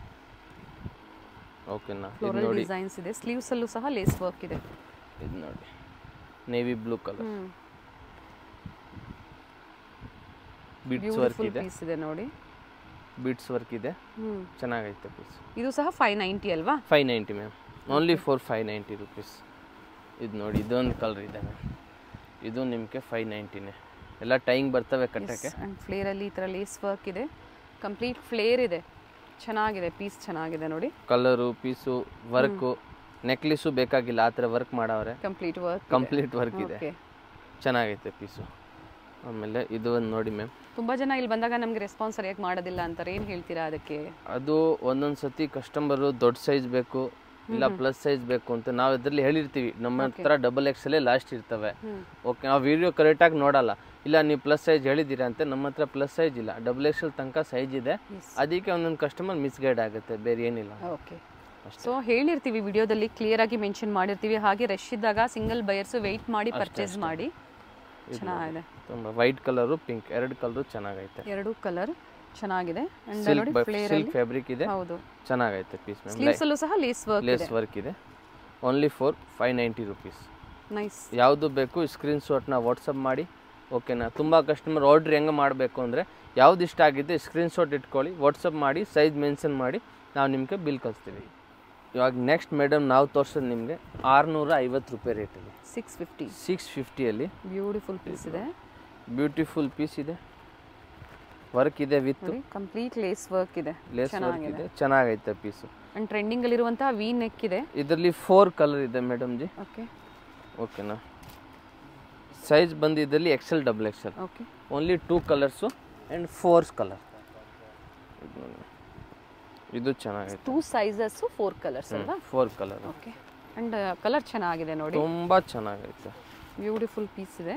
ಓಕೆನಾ ಇದು ಫ್ಲೋರಲ್ ನೋಡಿ ಡಿಸೈನ್ಸ್ ಇದೆ ಸ್ಲೀವ್ಸ್ ಅಲ್ಲೂ ಸಹ ಲೇಸ್ ವರ್ಕ್ ಇದೆ ಇದು ನೋಡಿ navy blue colour hmm bits work beautiful ಇದೆ ಪೀಸ್ ಇದೆ ನೋಡಿ ಬಿಟ್ಸ್ ವರ್ಕ್ ಇದೆ ಹ್ಮ್ ಚೆನ್ನಾಗೈತೆ ಪೀಸ್ ಇದು ಸಹ ಫೈವ್ ನೈಂಟಿ ಅಲ್ವಾ five ninety ma'am only four five ninety rupees ಇದು ನೋಡಿ ಇದೊಂದು ಕಲರ್ ಇದೆ ಮ್ಯಾಮ್ ಇದು ನಿಮಗೆ ಫೈವ್ ನೈಂಟಿನೇ ಎಲ್ಲ ಟೈಮ್ ಬರ್ತವೆ ಕಟ್ಟಕ್ಕೆ ಆ್ಯಂಡ್ ಫ್ಲೇರಲ್ಲಿ ಈ ಥರ ಲೇಸ್ ವರ್ಕ್ ಇದೆ ಕಂಪ್ಲೀಟ್ ಫ್ಲೇರ್ ಇದೆ ಚೆನ್ನಾಗಿದೆ ಪೀಸ್ ಚೆನ್ನಾಗಿದೆ ನೋಡಿ ಕಲರು ಪೀಸು ವರ್ಕು ನೆಕ್ಲೆಸು ಬೇಕಾಗಿಲ್ಲ ಆ ಥರ ವರ್ಕ್ ಮಾಡವ್ರೆ ಕಂಪ್ಲೀಟ್ ವರ್ಕ್ ಕಂಪ್ಲೀಟ್ ವರ್ಕ್ ಇದೆ ಓಕೆ ಚೆನ್ನಾಗೈತೆ ಪೀಸು ಆಮೇಲೆ ಇದು ಒಂದು ನೋಡಿ ಮ್ಯಾಮ್ ತುಂಬ ಜನ ಇಲ್ಲಿ ಬಂದಾಗ ನಮಗೆ ರೆಸ್ಪಾನ್ಸ್ ಸರಿಯಾಗಿ ಮಾಡೋದಿಲ್ಲ ಅಂತಾರೆ ಏನು ಹೇಳ್ತೀರಾ ಅದಕ್ಕೆ ಅದು ಒಂದೊಂದು ಸತಿ ಕಸ್ಟಮರು ದೊಡ್ಡ ಸೈಜ್ ಬೇಕು ಇಲ್ಲ ಪ್ಲಸ್ ಸೈಜ್ ಬೇಕು ಅಂತ ನಾವು ಇದರಲ್ಲಿ ಹೇಳಿರ್ತೀವಿ ನಮ್ಮ ಹತ್ರ ಡಬಲ್ ಎಕ್ಸಲ್ಲೇ ಲಾಸ್ಟ್ ಇರ್ತವೆ ಹ್ಮ್. ಓಕೆ ನಾವು ವಿಡಿಯೋ ಕರೆಕ್ಟಾಗಿ ನೋಡಲ್ಲ ಇಲ್ಲ ನೀವು ಪ್ಲಸ್ ಸೈಜ್ ಹೇಳಿದ್ದೀರಾ ಅಂತ ನಮ್ಮ ಹತ್ರ ಪ್ಲಸ್ ಸೈಜ್ ಇಲ್ಲ ಡಬಲ್ ಎಕ್ಸಲ್ ತನಕ ಸೈಜ್ ಇದೆ Yes. ಅದಕ್ಕೆ ಒಂದೊಂದು ಕಸ್ಟಮರ್ ಮಿಸ್ಗೈಡ್ ಆಗುತ್ತೆ ಬೇರೆ ಏನಿಲ್ಲ ಓಕೆ ಸೊ ಹೇಳಿರ್ತೀವಿ ವಿಡಿಯೋದಲ್ಲಿ ಕ್ಲಿಯರ್ ಆಗಿ ಮೆನ್ಷನ್ ಮಾಡಿರ್ತೀವಿ ಹಾಗೆ ರಶ್ ಇದ್ದಾಗ ಸಿಂಗಲ್ ಬಯರ್ಸ್ ವೆಯ್ಟ್ ಮಾಡಿ ಪರ್ಚೇಸ್ ಮಾಡಿ ಚೆನ್ನಾಗಿದೆ ತುಂಬ ವೈಟ್ ಕಲರು ಪಿಂಕ್ ಎರಡು ಕಲರು ಚೆನ್ನಾಗೈತೆ ಎರಡು ಕಲರ್ ಚೆನ್ನಾಗಿದೆ ಅಂಡ್ ಸಿಲ್ಕ್ ನೋಡಿ ಫ್ಲೇರ್ ಸಿಲ್ಕ್ ಫ್ಯಾಬ್ರಿಕ್ ಇದೆ ಹೌದು ಚೆನ್ನಾಗೈತೆ ಪೀಸ್ ಮ್ಯಾಮ್ ಸ್ಲೀವ್ಸ್ ಅಲ್ಲೂ ಸಹ ಲೇಸ್ ವರ್ಕ್ ಲೇಸ್ ಇದೆ ವರ್ಕ್ ಇದೆ only four five ninety rupees nice ಯಾವುದು ಬೇಕು ಸ್ಕ್ರೀನ್ ಶಾಟ್ನ ವಾಟ್ಸಪ್ ಮಾಡಿ ಓಕೆನಾ ತುಂಬ ಕಸ್ಟಮರ್ ಆರ್ಡ್ರ್ ಹೆಂಗೆ ಮಾಡಬೇಕು ಅಂದರೆ ಯಾವ್ದು ಇಷ್ಟ ಆಗಿದೆ ಸ್ಕ್ರೀನ್ಶಾಟ್ ಇಟ್ಕೊಳ್ಳಿ ವಾಟ್ಸಪ್ ಮಾಡಿ ಸೈಜ್ ಮೆನ್ಷನ್ ಮಾಡಿ ನಾವು ನಿಮಗೆ ಬಿಲ್ ಕಳಿಸ್ತೀವಿ ಇವಾಗ ನೆಕ್ಸ್ಟ್ ಮೇಡಮ್ ನಾವು ತೋರಿಸೋದು ನಿಮಗೆ ಆರುನೂರ ಐವತ್ತು ರೂಪಾಯಿ ರೇಟಲ್ಲಿ ಸಿಕ್ಸ್ ಫಿಫ್ಟಿ ಸಿಕ್ಸ್ ಫಿಫ್ಟಿಯಲ್ಲಿ ಬ್ಯೂಟಿಫುಲ್ ಪೀಸ್ ಇದೆ ಬ್ಯೂಟಿಫುಲ್ ಪೀಸ್ ಇದೆ ವರ್ಕ್ ಇದೆ ವಿತ್ ನೋಡಿ ಕಂಪ್ಲೀಟ್ ಲೇಸ್ ವರ್ಕ್ ಇದೆ ಲೇಸ್ ವರ್ಕ್ ಇದೆ ಚೆನ್ನಾಗೈತೆ ಪೀಸು ಅಂಡ್ ಟ್ರೆಂಡಿಂಗ್ ಅಲ್ಲಿರುವಂತಹ ವಿ ನೆಕ್ ಇದೆ ಇದರಲ್ಲಿ ಫೋರ್ ಕಲರ್ ಇದೆ ಮೇಡಮ್ ಜಿ ಓಕೆ ಓಕೆನಾ ಸೈಜ್ ಬಂದು ಇದರಲ್ಲಿ XL double XL okay only two colours and fours colour ಇದು ಚೆನ್ನಾಗೈತೆ ಟೂ ಸೈಜಸ್ ಫೋರ್ ಕಲರ್ಸ್ ಅಲ್ವಾ four colour okay and colour ಚೆನ್ನಾಗಿದೆ ನೋಡಿ ತುಂಬ ಚೆನ್ನಾಗೈತೆ ಬ್ಯೂಟಿಫುಲ್ ಪೀಸ್ ಇದೆ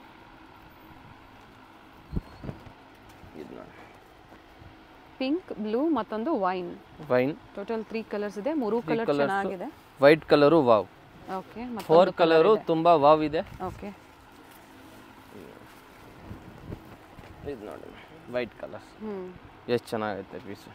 ಇದು ನೋಡಿ ಪಿಂಕ್ ಬ್ಲೂ ಮತ್ತೊಂದು wine wine total three colours ಇದೆ ಮೂರು ಕಲರ್ colours. ಚೆನ್ನಾಗಿದೆ white colour wow okay four colour ತುಂಬ ವಾವ್ ಇದೆ ಓಕೆ ಇದು ನೋಡಿ ವೈಟ್ ಕಲರ್ ಹ್ಮ್ ಎಷ್ಟು ಚೆನ್ನಾಗೈತೆ ಪೀಸು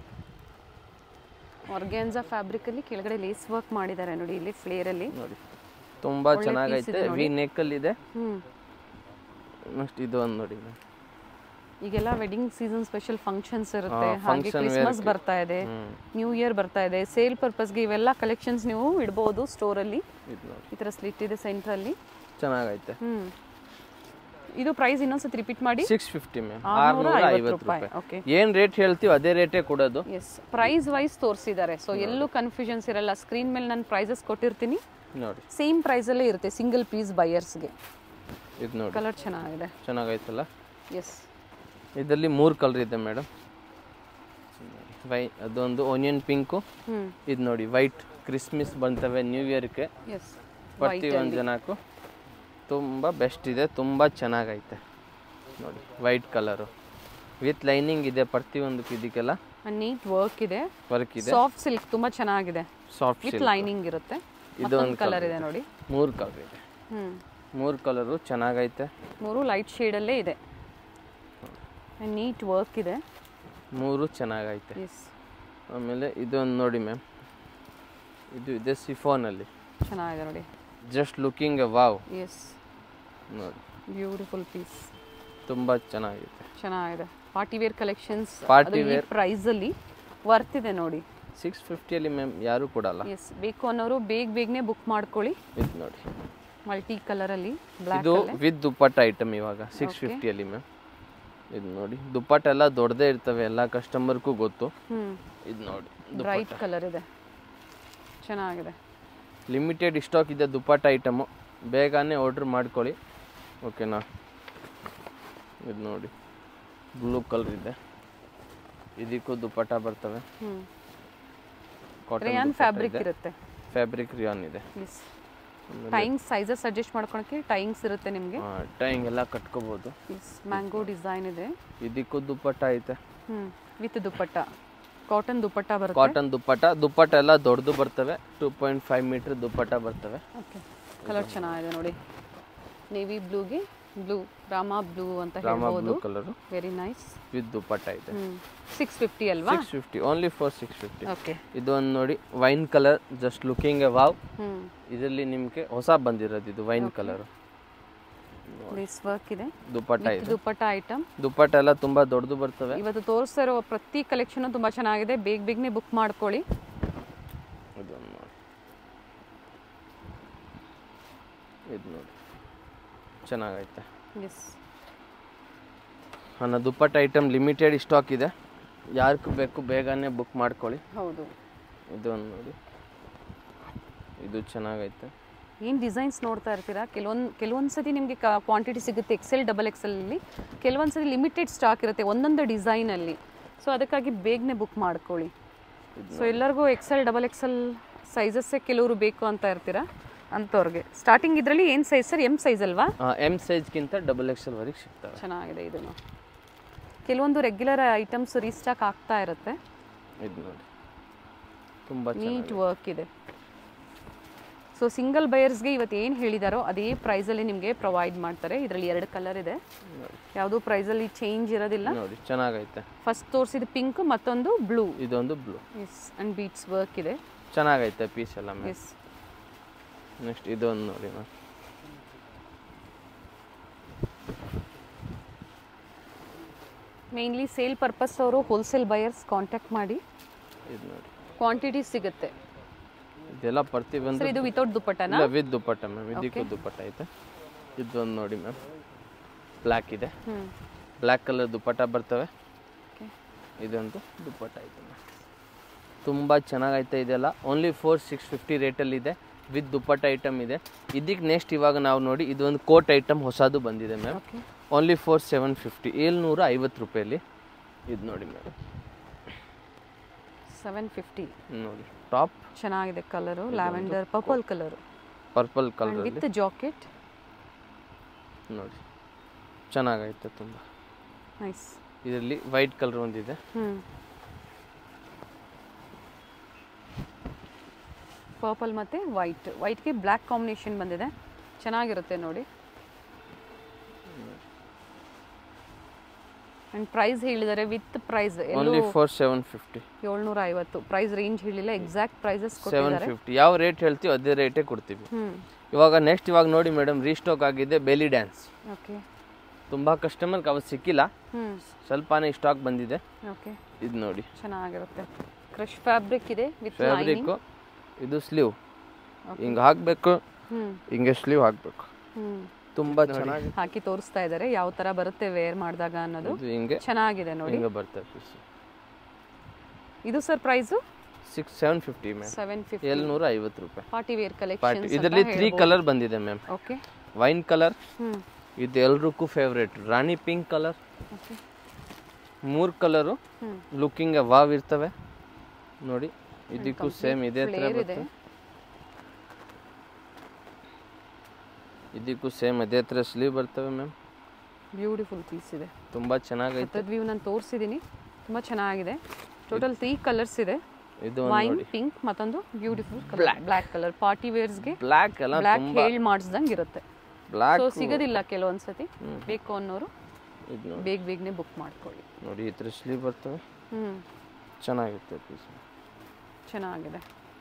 ಆರ್ಗ್ಯಾನ್ಸಾ ಫ್ಯಾಬ್ರಿಕ್ ಅಲ್ಲಿ ಕೆಳಗಡೆ ಲೇಸ್ ವರ್ಕ್ ಮಾಡಿದ್ದಾರೆ ನೋಡಿ ಇಲ್ಲಿ ಫ್ಲೇರ್ ಅಲ್ಲಿ ನೋಡಿ ತುಂಬ ಚೆನ್ನಾಗೈತೆ ವಿ ನೆಕ್ಕಲ್ಲಿ ಇದೆ ಹ್ಮ್ ನೆಕ್ಸ್ಟ್ ಇದು ಒಂದು ನೋಡಿ ಈಗೆಲ್ಲ ವೆಡ್ಡಿಂಗ್ ಸೀಸನ್ ಸ್ಪೆಷಲ್ ಫಂಕ್ಷನ್ಸ್ ಇರುತ್ತೆ ಹಾ, ಹಾಗೆ function ಕ್ರಿಸ್ಮಸ್ ಬರ್ತಾ ಇದೆ ಹ್ಮ್. ನ್ಯೂ ಇಯರ್ ಬರ್ತಾ ಇದೆ ಸೇಲ್ ಪರ್ಪಸ್ಗೆ ಇವೆಲ್ಲ ಕಲೆಕ್ಷನ್ಸ್ ನೀವು ಇಡ್ಬೋದು ಸ್ಟೋರಲ್ಲಿ ಇದು ನೋಡಿ ಈ ಥರ ಸ್ಲಿಟ್ ಇದೆ ಸೆಂಟ್ರಲ್ಲಿ ಚೆನ್ನಾಗೈತೆ ಹ್ಮ್ ಇದು ಪ್ರೈಸ್ ಇನ್ನೊಂದ್ಸತಿ ರಿಪೀಟ್ ಮಾಡಿ ಸಿಕ್ಸ್ ಫಿಫ್ಟಿ ಮ್ಯಾಮ್ ಆರ್ನೂರ ಆರುನೂರ ಐವತ್ತು ಐವತ್ತು ರೂಪಾಯಿ ರೂಪಾಯಿ ಓಕೆ ಏನು ರೇಟ್ ಹೇಳ್ತೀವಿ ಅದೇ ರೇಟೇ ಕೊಡೋದು ಎಸ್ ಪ್ರೈಸ್ ವೈಸ್ ತೋರಿಸಿದ್ದಾರೆ ಸೊ ಎಲ್ಲೂ ಕನ್ಫ್ಯೂಷನ್ಸ್ ಇರಲ್ಲ ಸ್ಕ್ರೀನ್ ಮೇಲೆ ನಾನು ಪ್ರೈಸಸ್ ಕೊಟ್ಟಿರ್ತೀನಿ ನೋಡಿ ಸೇಮ್ ಪ್ರೈಸಲ್ಲೇ ಇರುತ್ತೆ ಸಿಂಗಲ್ ಪೀಸ್ ಬಯರ್ಸ್ಗೆ ಇದು ನೋಡಿ ಕಲರ್ ಚೆನ್ನಾಗಿದೆ ಚೆನ್ನಾಗೈತಲ್ಲ ಎಸ್ ಇದರಲ್ಲಿ ಮೂರು ಕಲರ್ ಇದೆ ಮೇಡಮ್ ವೈ ಅದೊಂದು ಓನಿಯನ್ ಪಿಂಕು ಹ್ಞೂ ಇದು ನೋಡಿ ವೈಟ್ ಕ್ರಿಸ್ಮಸ್ ಬಂತವೆ ನ್ಯೂ ಇಯರ್ಗೆ ಎಸ್ ಪ್ರತಿಯೊಂದು ಜನಕ್ಕೂ ತುಂಬ ಬೆಸ್ಟ್ ಇದೆ ತುಂಬ ಚೆನ್ನಾಗೈತೆ ನೋಡಿ ವೈಟ್ ಕಲರು ವಿತ್ ಲೈನಿಂಗ್ ಇದೆ ಪ್ರತಿಯೊಂದಕ್ಕೂ ಇದಕ್ಕೆಲ್ಲ ನೀಟ್ ವರ್ಕ್ ಇದೆ ವರ್ಕ್ ಇದೆ ಸಾಫ್ಟ್ ಸಿಲ್ಕ್ ತುಂಬಾ ಚೆನ್ನಾಗಿದೆ ಸಾಫ್ಟ್ ವಿತ್ ಲೈನಿಂಗ್ ಇರುತ್ತೆ ಇದು ಒಂದು ಕಲರ್ ಇದೆ ನೋಡಿ ಮೂರು ಕಲರ್ ಇದೆ ಹ್ಮ್ ಮೂರು ಕಲರು ಚೆನ್ನಾಗೈತೆ ಮೂರು ಲೈಟ್ ಶೇಡಲ್ಲೇ ಇದೆ ನೀಟ್ ವರ್ಕ್ ಇದೆ ಮೂರು ಚೆನ್ನಾಗೈತೆ ಎಸ್ ಆಮೇಲೆ ಇದೊಂದು ನೋಡಿ ಮ್ಯಾಮ್ ಇದು ಇದೆ ಸಿಫೋನಲ್ಲಿ ಚೆನ್ನಾಗಿದೆ ನೋಡಿ ಜಸ್ಟ್ ಲುಕಿಂಗ್ ವಾವ್ ಎಸ್ ನೋಡಿ ಬ್ಯೂಟಿಫುಲ್ ಪೀಸ್ ತುಂಬ ಚೆನ್ನಾಗಿದೆ ಚೆನ್ನಾಗಿದೆ ಪಾರ್ಟಿ ವೇರ್ ಕಲೆಕ್ಷನ್ಸ್ Party ಈ ಪ್ರೈಸಲ್ಲಿ ವರ್ತ್ ಇದೆ ನೋಡಿ ಸಿಕ್ಸ್ ಫಿಫ್ಟಿಯಲ್ಲಿ ಮ್ಯಾಮ್ ಯಾರೂ ಕೊಡಲ್ಲ ಎಸ್ ಬೇಕು ಅನ್ನೋರು ಬೇಗ ಬೇಗನೆ ಬುಕ್ ಮಾಡ್ಕೊಳ್ಳಿ ಇದು ನೋಡಿ ಮಲ್ಟಿ ಕಲರಲ್ಲಿ ಬ್ಲ್ಯಾಕ್ ಇದು ವಿತ್ ದುಪ್ಪಟ್ಟ ಐಟಮ್ ಇವಾಗ ಸಿಕ್ಸ್ ಫಿಫ್ಟಿಯಲ್ಲಿ ಮ್ಯಾಮ್ ಇದು ನೋಡಿ ದುಪ್ಪಟ್ಟ ಎಲ್ಲ ದೊಡ್ಡದೇ ಇರ್ತವೆ ಎಲ್ಲ ಕಸ್ಟಮರ್ಗೂ ಗೊತ್ತು ಹ್ಮ್ ಇದು ನೋಡಿ ಬ್ರೈಟ್ ಕಲರ್ ಇದೆ ಚೆನ್ನಾಗಿದೆ ಲಿಮಿಟೆಡ್ ಸ್ಟಾಕ್ ಇದೆ ದುಪ್ಪಟ್ಟ ಐಟಮು ಬೇಗನೆ ಆರ್ಡ್ರ್ ಮಾಡ್ಕೊಳ್ಳಿ ಓಕೆನಾ ಇದು ನೋಡಿ ಬ್ಲೂ ಕಲರ್ ಇದೆ ಇದಕ್ಕೂ ದುಪ್ಪಟ್ಟ ಬರ್ತವೆ ಹ್ಮ್ ಕಾಟನ್ ರೇಯಾನ್ ಫ್ಯಾಬ್ರಿಕ್ ಇರುತ್ತೆ ಫ್ಯಾಬ್ರಿಕ್ ರಿಯಾನ್ ಇದೆ ಎಸ್ ಟೈಂಗ್ಸ್ ಸೈಜಸ್ ಸಜೆಸ್ಟ್ ಮಾಡ್ಕೊಳಕ್ಕೆ ಟೈಂಗ್ಸ್ ಇರುತ್ತೆ ನಿಮಗೆ ಟೈಂಗ್ ಎಲ್ಲ ಕಟ್ಕೋಬೋದು ಎಸ್ ಮ್ಯಾಂಗೋ ಡಿಸೈನ್ ಇದೆ ಇದಕ್ಕೂ ದುಪ್ಪಟ್ಟ ಐತೆ ಹ್ಮ್ ವಿತ್ ದುಪ್ಪಟ್ಟ ಕಾಟನ್ ದುಪ್ಪಟ್ಟ ಬರುತ್ತೆ ಕಾಟನ್ ದುಪ್ಪಟ್ಟ ದುಪ್ಪಟ್ಟ ಎಲ್ಲ ದೊಡ್ಡದು ಬರ್ತವೆ two point five metre dupatta ಬರ್ತವೆ ಓಕೆ ಕಲರ್ ಚೆನ್ನಾಗಿದೆ ನೋಡಿ ನೇವಿ ಬ್ಲೂಗೆ ಬ್ಲೂ ರಾಮಾ ಬ್ಲೂ ಅಂತ ರಾಮ ಹೇಳ್ಬೋದು blue colour very nice with dupatta ಇದೆ ಹ್ಮ್ ಸಿಕ್ಸ್ ಫಿಫ್ಟಿ ಅಲ್ವಾ six fifty only for six fifty okay ಇದು ಒಂದು ನೋಡಿ wine colour just looking a wow hmm ಇದರಲ್ಲಿ ನಿಮಗೆ ಹೊಸ ಬಂದಿರೋದು ಇದು ವೈನ್ ಕಲರು ಲೇಸ್ ವರ್ಕ್ ಇದೆ ದುಪ್ಪಟ್ಟ With ಇದೆ ದುಪ್ಪಟ್ಟ ಐಟಮ್ ದುಪ್ಪಟ್ಟ ಎಲ್ಲ ತುಂಬ ದೊಡ್ಡದು ಬರ್ತವೆ ಇವತ್ತು ತೋರಿಸ್ತಾ ಇರೋ ಪ್ರತಿ ಕಲೆಕ್ಷನ್ ತುಂಬಾ ಚೆನ್ನಾಗಿದೆ ಬೇಗ ಬೇಗನೆ ಬುಕ್ ಮಾಡ್ಕೊಳ್ಳಿ ಇದೊಂದು ನೋಡಿ ಇದು ನೋಡಿ ಚೆನ್ನಾಗೈತೆ ಎಸ್ ನನ್ನ ದುಪ್ಪಟ್ಟ ಐಟಮ್ ಲಿಮಿಟೆಡ್ ಸ್ಟಾಕ್ ಇದೆ ಯಾರಿಗೆ ಬೇಕು ಬೇಗನೆ ಬುಕ್ ಮಾಡ್ಕೊಳ್ಳಿ ಹೌದು ಇದೊಂದು ನೋಡಿ ಇದು ಚೆನ್ನಾಗೈತೆ ಏನು ಡಿಸೈನ್ಸ್ ನೋಡ್ತಾ ಇರ್ತೀರಾ ಕೆಲವೊಂದು ಕೆಲವೊಂದು ಸತಿ ನಿಮಗೆ ಕ್ವಾಂಟಿಟಿ ಸಿಗುತ್ತೆ ಎಕ್ಸೆಲ್ ಡಬಲ್ ಎಕ್ಸೆಲಲ್ಲಿ ಕೆಲವೊಂದು ಸತಿ ಲಿಮಿಟೆಡ್ ಸ್ಟಾಕ್ ಇರುತ್ತೆ ಒಂದೊಂದು ಡಿಸೈನಲ್ಲಿ ಸೊ ಅದಕ್ಕಾಗಿ ಬೇಗನೆ ಬುಕ್ ಮಾಡ್ಕೊಳ್ಳಿ ಸೊ ಎಲ್ಲರಿಗೂ ಎಕ್ಸೆಲ್ ಡಬಲ್ ಎಕ್ಸೆಲ್ ಸೈಜಸ್ಸೇ ಕೆಲವರು ಬೇಕು ಅಂತ ಇರ್ತೀರಾ ಅಂಥವ್ರಿಗೆ ಸ್ಟಾರ್ಟಿಂಗ್ ಇದರಲ್ಲಿ ಏನು ಸೈಜ್ ಸರ್ ಎಮ್ ಸೈಜ್ ಅಲ್ವಾ ಎಮ್ ಸೈಜ್ಗಿಂತ ಡಬಲ್ ಎಕ್ಸೆಲ್ ವರೆಗೆ ಸಿಗ್ತವೆ ಚೆನ್ನಾಗಿದೆ ಇದನ್ನು ಕೆಲವೊಂದು ರೆಗ್ಯುಲರ್ ಐಟಮ್ಸ್ ರೀಸ್ಟಾಕ್ ಆಗ್ತಾ ಇರುತ್ತೆ ಇದು ನೋಡಿ ತುಂಬ ನೀಟ್ ವರ್ಕ್ ಇದೆ ಸೊ ಸಿಂಗಲ್ ಬಯರ್ಸ್ಗೆ ಇವತ್ತು ಏನು ಹೇಳಿದಾರೋ ಅದೇ ಪ್ರೈಸಲ್ಲಿ ನಿಮಗೆ ಪ್ರೊವೈಡ್ ಮಾಡ್ತಾರೆ ಇದರಲ್ಲಿ ಎರಡು ಕಲರ್ ಇದೆ ಯಾವುದೂ ಪ್ರೈಸಲ್ಲಿ ಚೇಂಜ್ ಇರೋದಿಲ್ಲ ನೋಡಿ ಚೆನ್ನಾಗೈತೆ ಫಸ್ಟ್ ತೋರಿಸಿದ ಪಿಂಕ್ ಮತ್ತೊಂದು ಬ್ಲೂ ಇದೊಂದು blue yes and beads work ಇದೆ ಚೆನ್ನಾಗೈತೆ ಪೀಸ್ ಎಲ್ಲ ಮ್ಯಾಮ್ ಎಸ್ ನೆಕ್ಸ್ಟ್ ಇದೊಂದು ನೋಡಿ ಮ್ಯಾಮ್ ಮೇನ್ಲಿ ಸೇಲ್ ಪರ್ಪಸ್ ಅವರು ಹೋಲ್ಸೇಲ್ ಬಯರ್ಸ್ ಕಾಂಟ್ಯಾಕ್ಟ್ ಮಾಡಿ ಇದು ನೋಡಿ ಕ್ವಾಂಟಿಟಿ ಸಿಗುತ್ತೆ ಇದೆಲ್ಲ ಪ್ರತಿ ಬಂದು ಸರ್ ಇದು ವಿತೌಟ್ ದುಪ್ಪಟ್ಟನಾ ಇಲ್ಲ ವಿತ್ ದುಪ್ಪಟ್ಟ ಮ್ಯಾಮ್ ಇದಕ್ಕೂ ದುಪ್ಪಟ್ಟ ಐತೆ ಇದೊಂದು ನೋಡಿ ಮ್ಯಾಮ್ ಬ್ಲ್ಯಾಕ್ ಇದೆ ಹ್ಞೂ ಬ್ಲ್ಯಾಕ್ ಕಲರ್ ದುಪ್ಪಟ್ಟ ಬರ್ತವೆ ಓಕೆ ಇದೊಂದು ದುಪ್ಪಟ್ಟ ಐತೆ ಮ್ಯಾಮ್ ತುಂಬ ಚೆನ್ನಾಗೈತೆ ಇದೆಲ್ಲ ಓನ್ಲಿ ಫೋರ್ ಸಿಕ್ಸ್ ಫಿಫ್ಟಿ ರೇಟಲ್ಲಿದೆ ವಿತ್ ದುಪ್ಪಟ್ಟ ಐಟಮ್ ಇದೆ ಇದಕ್ಕೆ ನೆಕ್ಸ್ಟ್ ಇವಾಗ ನಾವು ನೋಡಿ ಇದೊಂದು ಕೋಟ್ ಐಟಮ್ ಹೊಸದು ಬಂದಿದೆ ma'am okay only four seven fifty ಏಳ್ನೂರ ಐವತ್ತು ರೂಪಾಯಲ್ಲಿ ಇದು ನೋಡಿ ಮ್ಯಾಮ್ ಸೆವೆನ್ ಫಿಫ್ಟಿ ನೋಡಿ ಟಾಪ್ ಚೆನ್ನಾಗಿದೆ colour lavender purple colour purple ಕಲರಲ್ಲಿ ವಿತ್ ಜಾಕೆಟ್ ನೋಡಿ ಚೆನ್ನಾಗೈತೆ ತುಂಬ ನೈಸ್ ಇದರಲ್ಲಿ ವೈಟ್ ಕಲರ್ ಒಂದಿದೆ ಹ್ಞೂ ಪರ್ಪಲ್ ಮತ್ತು ವೈಟ್ ವೈಟ್ಗೆ ಬ್ಲ್ಯಾಕ್ ಕಾಂಬಿನೇಷನ್ ಬಂದಿದೆ ಚೆನ್ನಾಗಿರುತ್ತೆ ನೋಡಿ ಆ್ಯಂಡ್ ಪ್ರೈಸ್ ಹೇಳಿದ್ದಾರೆ ವಿತ್ ಪ್ರೈಸ್ ಓನ್ಲಿ ಎಲ್ಲೂ ಫೋರ್ ಸೆವೆನ್ ಫಿಫ್ಟಿ ಏಳ್ನೂರ ಐವತ್ತು ಪ್ರೈಸ್ ರೇಂಜ್ ಹೇಳಿಲ್ಲ ಎಕ್ಸಾಕ್ಟ್ ಪ್ರೈಸಸ್ ಸೆವೆನ್ ಕೊಟ್ಟಿದ್ದಾರೆ ಫಿಫ್ಟಿ ಯಾವ ರೇಟ್ ಹೇಳ್ತೀವಿ ಅದೇ ರೇಟೇ ಕೊಡ್ತೀವಿ ಹ್ಞೂ ಇವಾಗ ನೆಕ್ಸ್ಟ್ ಇವಾಗ ನೋಡಿ ಮೇಡಮ್ ರೀಸ್ಟಾಕ್ ಆಗಿದೆ ಬೆಲಿ ಡ್ಯಾನ್ಸ್ ಓಕೆ ತುಂಬ ಕಸ್ಟಮರ್ಗೆ ಅವತ್ತು ಸಿಕ್ಕಿಲ್ಲ ಹ್ಞೂ ಸ್ವಲ್ಪನೇ ಸ್ಟಾಕ್ ಬಂದಿದೆ ಓಕೆ ಇದು ನೋಡಿ ಚೆನ್ನಾಗಿರುತ್ತೆ ಕ್ರಶ್ ಫ್ಯಾಬ್ರಿಕ್ ಇದೆ ವಿತ್ ಲೈನಿಂಗ್ ಫ್ಯಾಬ್ರಿಕ್ಕು ಇದು ಸ್ಲೀವ್ ಹಿಂಗೆ ಹಾಕಬೇಕು ಹ್ಞೂ ಹಿಂಗೆ ಸ್ಲೀವ್ ಹಾಕಬೇಕು ಹ್ಞೂ ತುಂಬ ಚೆನ್ನಾಗಿ ಹಾಕಿ ತೋರಿಸ್ತಾ ಇದ್ದಾರೆ ಯಾವ ಥರ ಬರುತ್ತೆ ವೇರ್ ಮಾಡಿದಾಗ ಅನ್ನೋದು ಇದು ಹಿಂಗೆ ಚೆನ್ನಾಗಿದೆ ನೋಡಿ ಹಿಂಗೆ ಬರ್ತದೆ ಪೀಸ್ ಇದು sir price six seven fifty ma'am seven fifty ಏಳ್ನೂರ ಐವತ್ತು ರೂಪಾಯಿ ಪಾರ್ಟಿ ವೇರ್ ಪಾರ್ಟಿ ಕಲೆಕ್ಷನ್ ಇದರಲ್ಲಿ ತ್ರೀ ಕಲರ್ ಬಂದಿದೆ ಮ್ಯಾಮ್ ಓಕೆ ವೈನ್ ಕಲರ್ ಹ್ಞೂ ಇದು ಎಲ್ರಿಗೂ favourite rani pink colour okay ಮೂರು ಕಲರು ಹ್ಞೂ ಲುಕ್ಕಿಂಗ್ ವಾವ್ ಇರ್ತವೆ ನೋಡಿ ಇದಕ್ಕೂ ಸೇಮ್ ಇದೇ ಥರ ಫ್ಲೇರ್ ಇದೆ ಬರ್ತವೆ ಇದಕ್ಕೂ ಸೇಮ್ ಅದೇ ಥರ ಸ್ಲೀವ್ ಬರ್ತವೆ ಮ್ಯಾಮ್ ಬ್ಯೂಟಿಫುಲ್ ಪೀಸ್ ಇದೆ ತುಂಬ ಚೆನ್ನಾಗೈತೆ ಹತ್ತದ ವ್ಯೂ ನಾನು ತೋರಿಸಿದ್ದೀನಿ ತುಂಬ ಚೆನ್ನಾಗಿದೆ ಟೋಟಲ್ ತ್ರೀ ಕಲರ್ಸ್ ಇದೆ ಇದು ಒಂದು ವೈನ್ ನೋಡಿ ಪಿಂಕ್ ಮತ್ತೊಂದು beautiful colour black colour party ವೇರ್ಸ್ಗೆ ಬ್ಲ್ಯಾಕ್ ಎಲ್ಲ ಬ್ಲ್ಯಾಕ್ ತುಂಬ ಹೇಳಿ ಮಾಡಿಸ್ದಂಗೆ ಇರುತ್ತೆ ಬ್ಲ್ಯಾಕ್ ಸೊ ಸಿಗೋದಿಲ್ಲ ಕೆಲವೊಂದ್ಸತಿ ಬೇಕು ಅನ್ನೋರು ಇದು ನೋಡಿ ಬೇಗ ಬೇಗನೆ ಬುಕ್ ಮಾಡ್ಕೊಳ್ಳಿ ನೋಡಿ ಈ ಥರ ಸ್ಲೀವ್ ಬರ್ತವೆ ಹ್ಞೂ ಚೆನ್ನಾಗಿರುತ್ತೆ ಪೀಸ್ ಚೆನ್ನಾಗಿದೆ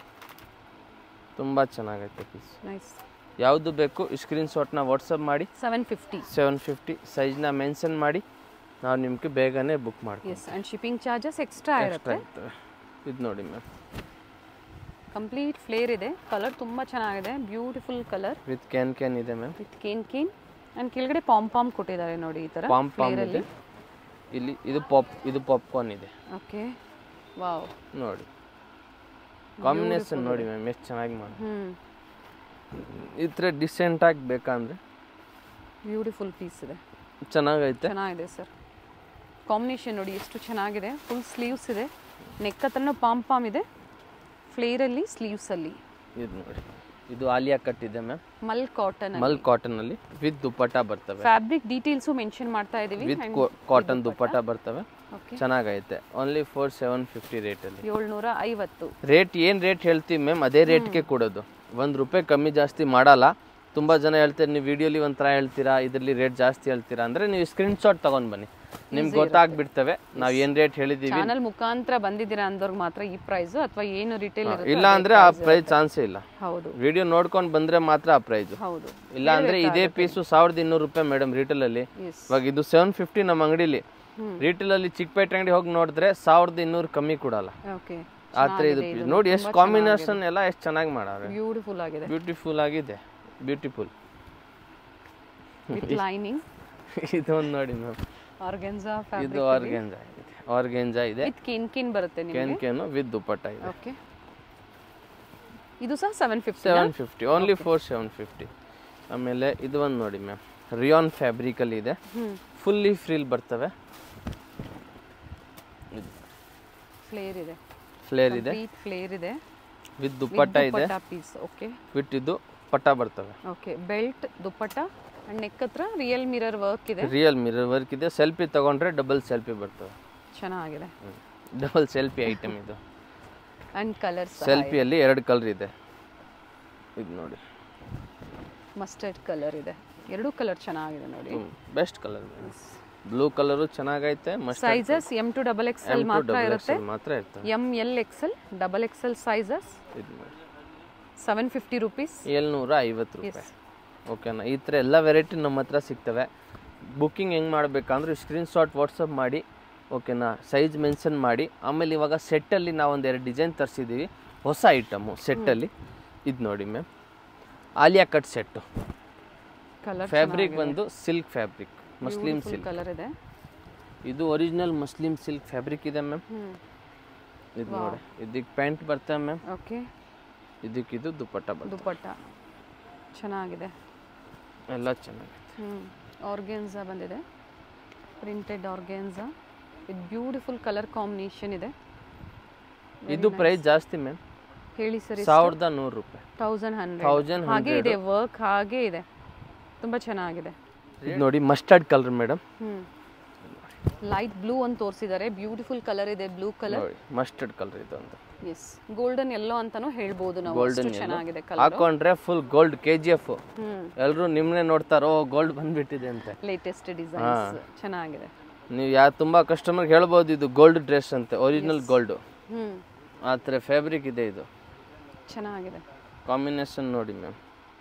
ತುಂಬ ಚೆನ್ನಾಗೈತೆ ಪೀಸ್ ನೈಸ್ ಯಾವುದು ಬೇಕು ಸ್ಕ್ರೀನ್ ಶಾಟ್ನ ವಾಟ್ಸಪ್ ಮಾಡಿ ಸೆವೆನ್ ಫಿಫ್ಟಿ ಸೆವೆನ್ ಫಿಫ್ಟಿ ಸೈಜ್ನ ಮೆನ್ಷನ್ ಮಾಡಿ ನಾವು ನಿಮಗೆ ಬೇಗನೆ ಬುಕ್ ಮಾಡ್ತೀವಿ yes and shipping charges extra ಇರುತ್ತೆ ಇದು ನೋಡಿ ಮ್ಯಾಮ್ ಕಂಪ್ಲೀಟ್ ಫ್ಲೇರ್ ಇದೆ ಕಲರ್ ತುಂಬ ಚೆನ್ನಾಗಿದೆ beautiful colour with can can ಇದೆ ma'am with can can and ಕೆಳಗಡೆ ಪಾಮ್ ಪಾಮ್ ಕೊಟ್ಟಿದ್ದಾರೆ ನೋಡಿ ಈ ಥರ ಪಾಮ್ ಪಾಮ್ ಇದೆ ಫ್ಲೇರಲ್ಲಿ ಇಲ್ಲಿ ಇದು ಪಾಪ್ ಇದು ಪಾಪ್ಕಾರ್ನ್ ಇದೆ ಓಕೆ ವಾವ್ ನೋಡಿ ಕಾಂಬಿನೇಷನ್ ನೋಡಿ ಮ್ಯಾಮ್ ಎಷ್ಟು ಚೆನ್ನಾಗಿ ಮಾಡಿ ಹ್ಞೂ ಈ ಥರ ಡಿಸೆಂಟಾಗಿ ಬೇಕಂದ್ರೆ ಬ್ಯೂಟಿಫುಲ್ ಪೀಸ್ ಇದೆ ಚೆನ್ನಾಗೈತೆ ಚೆನ್ನಾಗಿದೆ ಸರ್ ಕಾಂಬಿನೇಷನ್ ನೋಡಿ ಎಷ್ಟು ಚೆನ್ನಾಗಿದೆ ಫುಲ್ ಸ್ಲೀವ್ಸ್ ಇದೆ ನೆಕ್ ಹತ್ರನೂ ಪಾಮ್ ಪಾಮ್ ಇದೆ ಫ್ಲೇರಲ್ಲಿ ಸ್ಲೀವ್ಸಲ್ಲಿ ಇದು ನೋಡಿ ಇದು ಆಲಿಯಾ ಕಟ್ ಇದೆ ma'am mul cotton mul cotton ಅಲ್ಲಿ ವಿತ್ ದುಪ್ಪಟ್ಟ ಬರ್ತವೆ ಫ್ಯಾಬ್ರಿಕ್ ಡೀಟೇಲ್ಸು ಮೆನ್ಷನ್ ಮಾಡ್ತಾ ಇದೀವಿ ವಿತ್ ಕಾಟನ್ ದುಪ್ಪಟ್ಟ ಬರ್ತವೆ ಓಕೆ ಚೆನ್ನಾಗೈತೆ ಓನ್ಲಿ ಫೋರ್ ಸೆವೆನ್ ಫಿಫ್ಟಿ ರೇಟಲ್ಲಿ ಏಳ್ನೂರ ಐವತ್ತು ರೇಟ್ ಏನು ರೇಟ್ ಹೇಳ್ತೀವಿ ಮ್ಯಾಮ್ ಅದೇ ರೇಟ್ಗೆ ಕೊಡೋದು ಒಂದು ರೂಪಾಯಿ ಕಮ್ಮಿ ಜಾಸ್ತಿ ಮಾಡಲ್ಲ ತುಂಬ ಜನ ಹೇಳ್ತಾರೆ ನೀವು ವಿಡಿಯೋಲಿ ಒಂಥರ ಹೇಳ್ತೀರಾ ಇದರಲ್ಲಿ ರೇಟ್ ಜಾಸ್ತಿ ಹೇಳ್ತೀರಾ ಅಂದರೆ ನೀವು ಸ್ಕ್ರೀನ್ ಶಾಟ್ ತೊಗೊಂಡು ಬನ್ನಿ ನಿಮ್ಗೆ ಗೊತ್ತಾಗ್ಬಿಡ್ತವೆ ನಾವು ಏನು ರೇಟ್ ಹೇಳಿದ್ದೀವಿ ಚಾನಲ್ ಮುಖಾಂತರ ಬಂದಿದ್ದೀರಾ ಅಂದವ್ರಿಗೆ ಮಾತ್ರ ಈ ಪ್ರೈಸು ಅಥವಾ ಏನು ರಿಟೇಲ್ ಇರುತ್ತೆ ಇಲ್ಲ ಅಂದರೆ ಆ ಪ್ರೈಸ್ ಚಾನ್ಸೇ ಇಲ್ಲ ಹೌದು ವಿಡಿಯೋ ನೋಡ್ಕೊಂಡು ಬಂದರೆ ಮಾತ್ರ ಆ ಪ್ರೈಸು ಹೌದು ಇಲ್ಲ ಅಂದರೆ ಇದೇ ಪೀಸು ಸಾವಿರದ ಇನ್ನೂರು ರೂಪಾಯಿ ಮೇಡಮ್ ರಿಟೇಲಲ್ಲಿ ಎಸ್ ಇವಾಗ ಇದು ಸೆವೆನ್ ಫಿಫ್ಟಿ ನಮ್ಮ ಅಂಗಡಿಲಿ ಹ್ಮ್. ರಿಟೇಲಲ್ಲಿ ಚಿಕ್ಕಪೇಟೆ ಅಂಗಡಿ ಹೋಗಿ ನೋಡಿದ್ರೆ ಸಾವಿರದ ಇನ್ನೂರು ಕಮ್ಮಿ ಕೊಡಲ್ಲ ಓಕೆ ಆ ಥರ ಇದು piece. ನೋಡಿ ಎಷ್ಟು ಕಾಂಬಿನೇಷನ್ ಎಲ್ಲ ಎಷ್ಟು ಚೆನ್ನಾಗಿ ಮಾಡಾರೆ ಬ್ಯೂಟಿಫುಲ್ ಆಗಿದೆ ಬ್ಯೂಟಿಫುಲ್ ಆಗಿದೆ ಬ್ಯೂಟಿಫುಲ್ ವಿತ್ ಲೈನಿಂಗ್ ಇದೊಂದು ನೋಡಿ ಮ್ಯಾಮ್ ಆರ್ಗೆನ್ಸಾ ಇದು ಫ್ಯಾಬ್ರಿಕ್ ಆರ್ಗೆಂಜಾ ಇದೆ ಆರ್ಗೆಂಜಾ ಇದೆ ವಿತ್ ಕಿನ್ ಕಿನ್ ಬರುತ್ತೆ ನಿಮಗೆ ಕೆನ್ ಕೆನು ವಿತ್ ದುಪ್ಪಟ್ಟ ಇದೆ ಓಕೆ ಇದು ಸಹ seven fifty seven fifty only four seven fifty ಆಮೇಲೆ ಇದು ಒಂದು ನೋಡಿ ಮ್ಯಾಮ್ ರಿಯಾನ್ ಫ್ಯಾಬ್ರಿಕಲ್ಲಿ ಇದೆ ಹ್ಮ್ ಫುಲ್ಲಿ ಫ್ರೀಲ್ ಬರ್ತವೆ ಫ್ಲೇರ್ ಇದೆ ಫ್ಲೇರ್ ಇದೆ ಕಂಪ್ಲೀಟ್ ಫ್ಲೇರ್ ಇದೆ ವಿತ್ ದುಪ್ಪಟ್ಟ ಇದೆ ಪೀಸ್ ಓಕೆ ವಿತ್ ಇದು ಪಟ್ಟ ಬರ್ತವೆ okay belt dupatta and neck ಹತ್ರ ರಿಯಲ್ ಮಿರರ್ ವರ್ಕ್ ಇದೆ ರಿಯಲ್ ಮಿರರ್ ವರ್ಕ್ ಇದೆ ಸೆಲ್ಫಿ ತಗೊಂಡ್ರೆ ಡಬಲ್ ಸೆಲ್ಫಿ ಬರ್ತವೆ ಚೆನ್ನಾಗಿದೆ ಡಬಲ್ ಸೆಲ್ಫಿ ಐಟಮ್ ಇದು ಅಂಡ್ ಕಲರ್ಸ್ ಸೆಲ್ಫಿಯಲ್ಲಿ ಎರಡು ಕಲರ್ ಇದೆ ಇದು ನೋಡಿ ಮಸ್ಟರ್ಡ್ ಕಲರ್ ಇದೆ ಎರಡೂ ಕಲರ್ ಚೆನ್ನಾಗಿದೆ ನೋಡಿ ಬೆಸ್ಟ್ ಕಲರ್ ಬ್ಲೂ ಕಲರು ಚೆನ್ನಾಗೈತೆ must sizes M to double XL ಮಾತ್ರ ಡಬಲ್ ಇರುತ್ತೆ ಮಾತ್ರ ಇರ್ತವೆ M L XL double XL sizes ಇದು ನೋಡಿ ಸೆವೆನ್ ಫಿಫ್ಟಿ ರುಪೀಸ್ ಏಳ್ನೂರ ಐವತ್ತು ರೂಪಾಯಿ ಓಕೆನಾ ಈ ಥರ ಎಲ್ಲ ವೆರೈಟಿ ನಮ್ಮ ಹತ್ರ ಸಿಗ್ತವೆ ಬುಕ್ಕಿಂಗ್ ಹೆಂಗೆ ಮಾಡಬೇಕಂದ್ರೆ ಸ್ಕ್ರೀನ್ ಶಾಟ್ ವಾಟ್ಸಪ್ ಮಾಡಿ ಓಕೆನಾ ಸೈಜ್ ಮೆನ್ಷನ್ ಮಾಡಿ ಆಮೇಲೆ ಇವಾಗ ಸೆಟ್ಟಲ್ಲಿ ನಾವು ಒಂದು ಎರಡು ಡಿಸೈನ್ ತರಿಸಿದ್ದೀವಿ ಹೊಸ ಐಟಮು ಸೆಟ್ಟಲ್ಲಿ ಇದು ನೋಡಿ ma'am Alia cut set colour fabric ಬಂದು silk fabric muslin silk colour ಇದೆ ಇದು ಒರಿಜಿನಲ್ ಮುಸ್ಲಿಂ ಸಿಲ್ಕ್ ಫ್ಯಾಬ್ರಿಕ್ ಇದೆ ಮ್ಯಾಮ್ ಹ್ಮ್ ಇದು ನೋಡಿ ಇದಕ್ಕೆ ಪ್ಯಾಂಟ್ ಬರ್ತವೆ ಮ್ಯಾಮ್ ಓಕೆ ಇದಕ್ಕೆ ಇದು ದುಪ್ಪಟ್ಟ ಬರ್ತದೆ ದುಪ್ಪಟ್ಟ ಚೆನ್ನಾಗಿದೆ ಎಲ್ಲ ಚೆನ್ನಾಗಿದೆ ಹ್ಞೂ ಆರ್ಗೆನ್ಸಾ ಬಂದಿದೆ ಪ್ರಿಂಟೆಡ್ ಆರ್ಗೆನ್ಸಾ ಇದು ಬ್ಯೂಟಿಫುಲ್ ಕಲರ್ ಕಾಂಬಿನೇಷನ್ ಇದೆ ಇದು ಪ್ರೈಸ್ ಜಾಸ್ತಿ ಮ್ಯಾಮ್ ಹೇಳಿ ಸರಿ ಸಾವಿರದ ನೂರು ರೂಪಾಯಿ ತೌಸಂಡ್ ಹಂಡ್ರೆಡ್ ತೌಸಂಡ್ ಹಾಗೆ ಇದೆ ವರ್ಕ್ ಹಾಗೆ ಇದೆ ತುಂಬ ಚೆನ್ನಾಗಿದೆ ಇದು ನೋಡಿ ಮಸ್ಟರ್ಡ್ ಕಲರ್ ಮೇಡಮ್ ಹ್ಞೂ ಲೈಟ್ ಬ್ಲೂ ಅಂತ ತೋರಿಸಿದ್ದಾರೆ ಬ್ಯೂಟಿಫುಲ್ ಕಲರ್ ಇದೆ ಬ್ಲೂ ಕಲರ್ ನೋಡಿ ಮಸ್ಟರ್ಡ್ ಕಲರ್ ಇದು ಅಂತ ಎಸ್ ಗೋಲ್ಡನ್ ಎಲ್ಲೋ ಅಂತಾನೂ ಹೇಳ್ಬೋದು ನಾವು Golden ಅಷ್ಟು ಚೆನ್ನಾಗಿದೆ ಕಲರ್ ಹಾಕೊಂಡ್ರೆ full gold K G F ಹ್ಞೂ ಎಲ್ಲರೂ ನಿಮ್ಮನ್ನೇ ನೋಡ್ತಾರೋ ಗೋಲ್ಡ್ ಬಂದ್ಬಿಟ್ಟಿದೆ ಅಂತ ಲೇಟೆಸ್ಟ್ ಡಿಸೈನ್ಸ್ ಚೆನ್ನಾಗಿದೆ ನೀವು ಯಾ ತುಂಬ ಕಸ್ಟಮರ್ಗೆ ಹೇಳ್ಬೋದು ಇದು ಗೋಲ್ಡ್ ಡ್ರೆಸ್ ಅಂತೆ ಒರಿಜಿನಲ್ ಗೋಲ್ಡು ಹ್ಞೂ ಆ ಥರ ಫ್ಯಾಬ್ರಿಕ್ ಇದೆ ಇದು ಚೆನ್ನಾಗಿದೆ ಕಾಂಬಿನೇಷನ್ ನೋಡಿ ಮ್ಯಾಮ್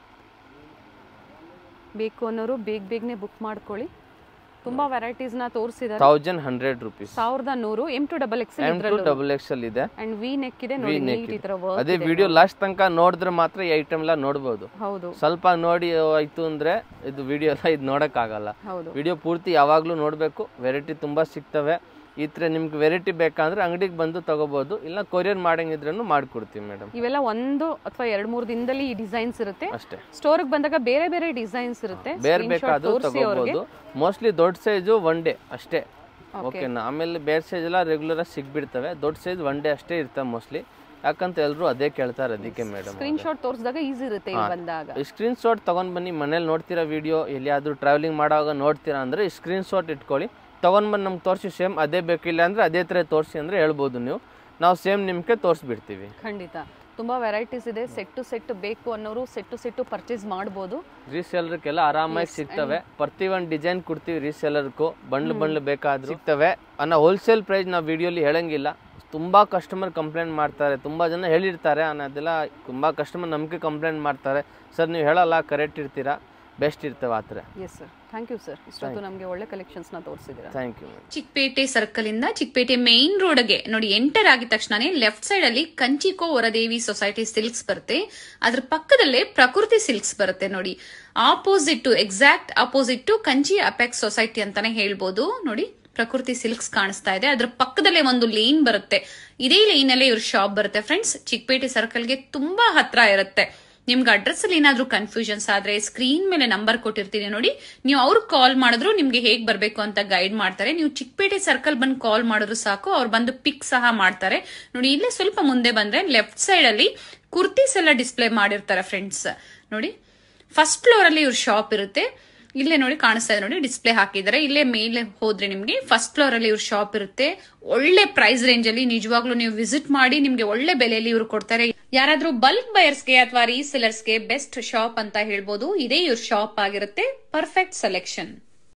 ಬೇಕು ಅನ್ನೋರು ಬೇಗ ಬೇಗನೆ ಬುಕ್ ಮಾಡ್ಕೊಳ್ಳಿ ತುಂಬ ವೆರೈಟೀಸ್ನ ತೋರಿಸಿದ್ದಾರೆ ತೌಸಂಡ್ ಹಂಡ್ರೆಡ್ ರುಪೀಸ್ ಸಾವಿರದ ನೂರು M to double X M to double X ಅಲ್ಲಿ ಇದೆ ಅಂಡ್ ವಿ ನೆಕ್ ಇದೆ ನೋಡಿ ನೀಟ್ ಈ ಥರ ವರ್ಕ್ ಅದೇ ವಿಡಿಯೋ ಲಾಸ್ಟ್ ತನಕ ನೋಡಿದ್ರೆ ಮಾತ್ರ ಈ ಐಟಮ್ ಎಲ್ಲ ನೋಡ್ಬೋದು ಹೌದು ಸ್ವಲ್ಪ ನೋಡಿ ಆಯ್ತು ಅಂದ್ರೆ ಇದು ವಿಡಿಯೋ ಎಲ್ಲ ಇದು ನೋಡೋಕ್ಕಾಗಲ್ಲ ಹೌದು ವಿಡಿಯೋ ಪೂರ್ತಿ ಯಾವಾಗಲೂ ನೋಡಬೇಕು ವೆರೈಟಿ ತುಂಬ ಸಿಗ್ತವೆ ಈ ಥರ ನಿಮ್ಗೆ ವೆರೈಟಿ ಬೇಕಂದ್ರೆ ಅಂಗಡಿಗೆ ಬಂದು ತಗೋಬೋದು ಇಲ್ಲ ಕೊರಿಯರ್ ಮಾಡಂಗಿದ್ರೂ ಮಾಡಿಕೊಡ್ತೀವಿ ಮೇಡಮ್ ಇವೆಲ್ಲ ಒಂದು ಅಥವಾ ಎರಡು ಮೂರು ದಿನದಲ್ಲಿ ಈ ಡಿಸೈನ್ಸ್ ಇರುತ್ತೆ ಅಷ್ಟೇ ಸ್ಟೋರ್ಗೆ ಬಂದಾಗ ಬೇರೆ ಬೇರೆ ಡಿಸೈನ್ಸ್ ಇರುತ್ತೆ ಬೇರೆ Screenshot ಬೇಕಾದ್ರೂ ತೋರಿಸಿ ಅವ್ರಿಗೆ ತಗೋಬೋದು ಮೋಸ್ಟ್ಲಿ ದೊಡ್ಡ ಸೈಜು ಒನ್ ಡೇ ಅಷ್ಟೇ ಓಕೆನಾ ಆಮೇಲೆ ಬೇರೆ ಸೈಜ್ ಎಲ್ಲ ರೆಗ್ಯುಲರ್ ಸಿಗ್ಬಿಡ್ತವೆ ದೊಡ್ಡ ಸೈಜ್ ಒನ್ ಡೇ ಅಷ್ಟೇ ಇರ್ತವೆ ಮೋಸ್ಟ್ಲಿ ಯಾಕಂತ ಎಲ್ಲರೂ ಅದೇ ಕೇಳ್ತಾರೆ ಅದಕ್ಕೆ ಮೇಡಮ್ ಸ್ಕ್ರೀನ್ಶಾಟ್ ತೋರಿಸಿದಾಗ ಈಸಿ ಇರುತ್ತೆ ಇಲ್ಲಿ ಬಂದಾಗ ಸ್ಕ್ರೀನ್ ಶಾಟ್ ತೊಗೊಂಡು ಬನ್ನಿ ಮನೇಲಿ ನೋಡ್ತೀರಾ ವಿಡಿಯೋ ಎಲ್ಲಿಯಾದರೂ ಟ್ರಾವೆಲಿಂಗ್ ಮಾಡುವಾಗ ನೋಡ್ತೀರಾ ಅಂದರೆ ಸ್ಕ್ರೀನ್ ಶಾಟ್ ಇಟ್ಕೊಳ್ಳಿ ತೊಗೊಂಡು ಬಂದು ನಮ್ಗೆ ತೋರಿಸಿ ಸೇಮ್ ಅದೇ ಬೇಕಿಲ್ಲ ಅಂದರೆ ಅದೇ ಥರ ತೋರಿಸಿ ಅಂದರೆ ಹೇಳ್ಬೋದು ನೀವು ನಾವು ಸೇಮ್ ನಿಮಗೆ ತೋರಿಸ್ಬಿಡ್ತೀವಿ ಖಂಡಿತ ತುಂಬಾ ವೆರೈಟೀಸ್ ಇದೆ ಸೆಟ್ ಟು ಸೆಟ್ ಬೇಕು ಅನ್ನೋರು ಸೆಟ್ ಟು ಸೆಟ್ ಪರ್ಚೇಸ್ ಮಾಡ್ಬೋದು ರೀಸೇಲರ್ಗೆಲ್ಲ ಆರಾಮಾಗಿ ಸಿಗ್ತವೆ ಪ್ರತಿ ಒಂದು ಡಿಸೈನ್ ಕೊಡ್ತೀವಿ ರೀಸೇಲರ್ಗೂ ಬಂಡ್ಲು ಬಂಡ್ಲು ಬೇಕಾದ್ರೂ ಸಿಗ್ತವೆ ಅನ್ನೋ ಹೋಲ್ಸೇಲ್ ಪ್ರೈಸ್ ನಾವು ವಿಡಿಯೋಲಿ ಹೇಳಂಗಿಲ್ಲ ತುಂಬ ಕಸ್ಟಮರ್ ಕಂಪ್ಲೇಂಟ್ ಮಾಡ್ತಾರೆ ತುಂಬ ಜನ ಹೇಳಿರ್ತಾರೆ ಅನ್ನೋದೆಲ್ಲ ತುಂಬ ಕಸ್ಟಮರ್ ನಂಬಿಕೆ ಕಂಪ್ಲೇಂಟ್ ಮಾಡ್ತಾರೆ ಸರ್ ನೀವು ಹೇಳಲ್ಲ ಕರೆಕ್ಟ್ ಇರ್ತೀರಾ ಬೆಸ್ಟ್ ಇರ್ತವೆ ಆ ಥರ yes sir thank you sir ಇಷ್ಟೊತ್ತು ನಮಗೆ ಒಳ್ಳೆ ಕಲೆಕ್ಷನ್ಸ್ನ ತೋರಿಸಿದ್ದೀರಾ ಥ್ಯಾಂಕ್ ಯು ಚಿಕ್ಕಪೇಟೆ ಸರ್ಕಲ್ ಇಂದ ಚಿಕ್ಕಪೇಟೆ ಮೇನ್ ರೋಡ್ಗೆ ನೋಡಿ ಎಂಟರ್ ಆಗಿದ ತಕ್ಷಣನೇ ಲೆಫ್ಟ್ ಸೈಡ್ ಅಲ್ಲಿ ಕಂಚಿಕೋ ವರದೇವಿ ಸೊಸೈಟಿ ಸಿಲ್ಕ್ಸ್ ಬರುತ್ತೆ ಅದ್ರ ಪಕ್ಕದಲ್ಲೇ ಪ್ರಕೃತಿ ಸಿಲ್ಕ್ಸ್ ಬರುತ್ತೆ ನೋಡಿ opposite to exact opposite to Kanchi apex society ಅಂತಾನೆ ಹೇಳ್ಬೋದು ನೋಡಿ ಪ್ರಕೃತಿ ಸಿಲ್ಕ್ಸ್ ಕಾಣಿಸ್ತಾ ಇದೆ ಅದ್ರ ಪಕ್ಕದಲ್ಲೇ ಒಂದು ಲೇನ್ ಬರುತ್ತೆ ಇದೇ ಲೈನ್ ಅಲ್ಲೇ ಇವ್ರ ಶಾಪ್ ಬರುತ್ತೆ ಫ್ರೆಂಡ್ಸ್ ಚಿಕ್ಕಪೇಟೆ ಸರ್ಕಲ್ಗೆ ತುಂಬಾ ಹತ್ರ ಇರುತ್ತೆ ನಿಮ್ಗೆ ಅಡ್ರೆಸ್ ಅಲ್ಲಿ ಏನಾದ್ರೂ ಕನ್ಫ್ಯೂಷನ್ಸ್ ಆದ್ರೆ ಸ್ಕ್ರೀನ್ ಮೇಲೆ ನಂಬರ್ ಕೊಟ್ಟಿರ್ತೀನಿ ನೋಡಿ ನೀವು ಅವ್ರಿಗೆ ಕಾಲ್ ಮಾಡಿದ್ರು ನಿಮ್ಗೆ ಹೇಗ್ ಬರ್ಬೇಕು ಅಂತ ಗೈಡ್ ಮಾಡ್ತಾರೆ ನೀವು ಚಿಕ್ಕಪೇಟೆ ಸರ್ಕಲ್ ಬಂದು ಕಾಲ್ ಮಾಡಿದ್ರು ಸಾಕು ಅವ್ರು ಬಂದು ಪಿಕ್ ಸಹ ಮಾಡ್ತಾರೆ ನೋಡಿ ಇಲ್ಲೇ ಸ್ವಲ್ಪ ಮುಂದೆ ಬಂದ್ರೆ ಲೆಫ್ಟ್ ಸೈಡ್ ಅಲ್ಲಿ ಕುರ್ತೀಸ್ ಎಲ್ಲ ಡಿಸ್ಪ್ಲೇ ಮಾಡಿರ್ತಾರೆ ಫ್ರೆಂಡ್ಸ್ ನೋಡಿ ಫಸ್ಟ್ ಫ್ಲೋರ್ ಅಲ್ಲಿ ಇವ್ರ ಶಾಪ್ ಇರುತ್ತೆ ಇಲ್ಲೇ ನೋಡಿ ಕಾಣಿಸ್ತಾ ಇದೆ ನೋಡಿ ಡಿಸ್ಪ್ಲೇ ಹಾಕಿದ್ದಾರೆ ಇಲ್ಲೇ ಮೇಲೆ ಹೋದ್ರೆ ನಿಮ್ಗೆ ಫಸ್ಟ್ ಫ್ಲೋರ್ ಅಲ್ಲಿ ಇವ್ರ ಶಾಪ್ ಇರುತ್ತೆ ಒಳ್ಳೆ ಪ್ರೈಸ್ ರೇಂಜ್ ಅಲ್ಲಿ ನಿಜವಾಗ್ಲೂ ನೀವು ವಿಸಿಟ್ ಮಾಡಿ ನಿಮ್ಗೆ ಒಳ್ಳೆ ಬೆಲೆಯಲ್ಲಿ ಇವ್ರು ಕೊಡ್ತಾರೆ ಯಾರಾದ್ರೂ ಬಲ್ಕ್ ಬಯರ್ಸ್ಗೆ ಅಥವಾ ರೀಸೆಲರ್ಸ್ಗೆ ಬೆಸ್ಟ್ ಶಾಪ್ ಅಂತ ಹೇಳ್ಬೋದು ಇದೇ ಇವ್ರ ಶಾಪ್ ಆಗಿರುತ್ತೆ ಪರ್ಫೆಕ್ಟ್ ಸೆಲೆಕ್ಷನ್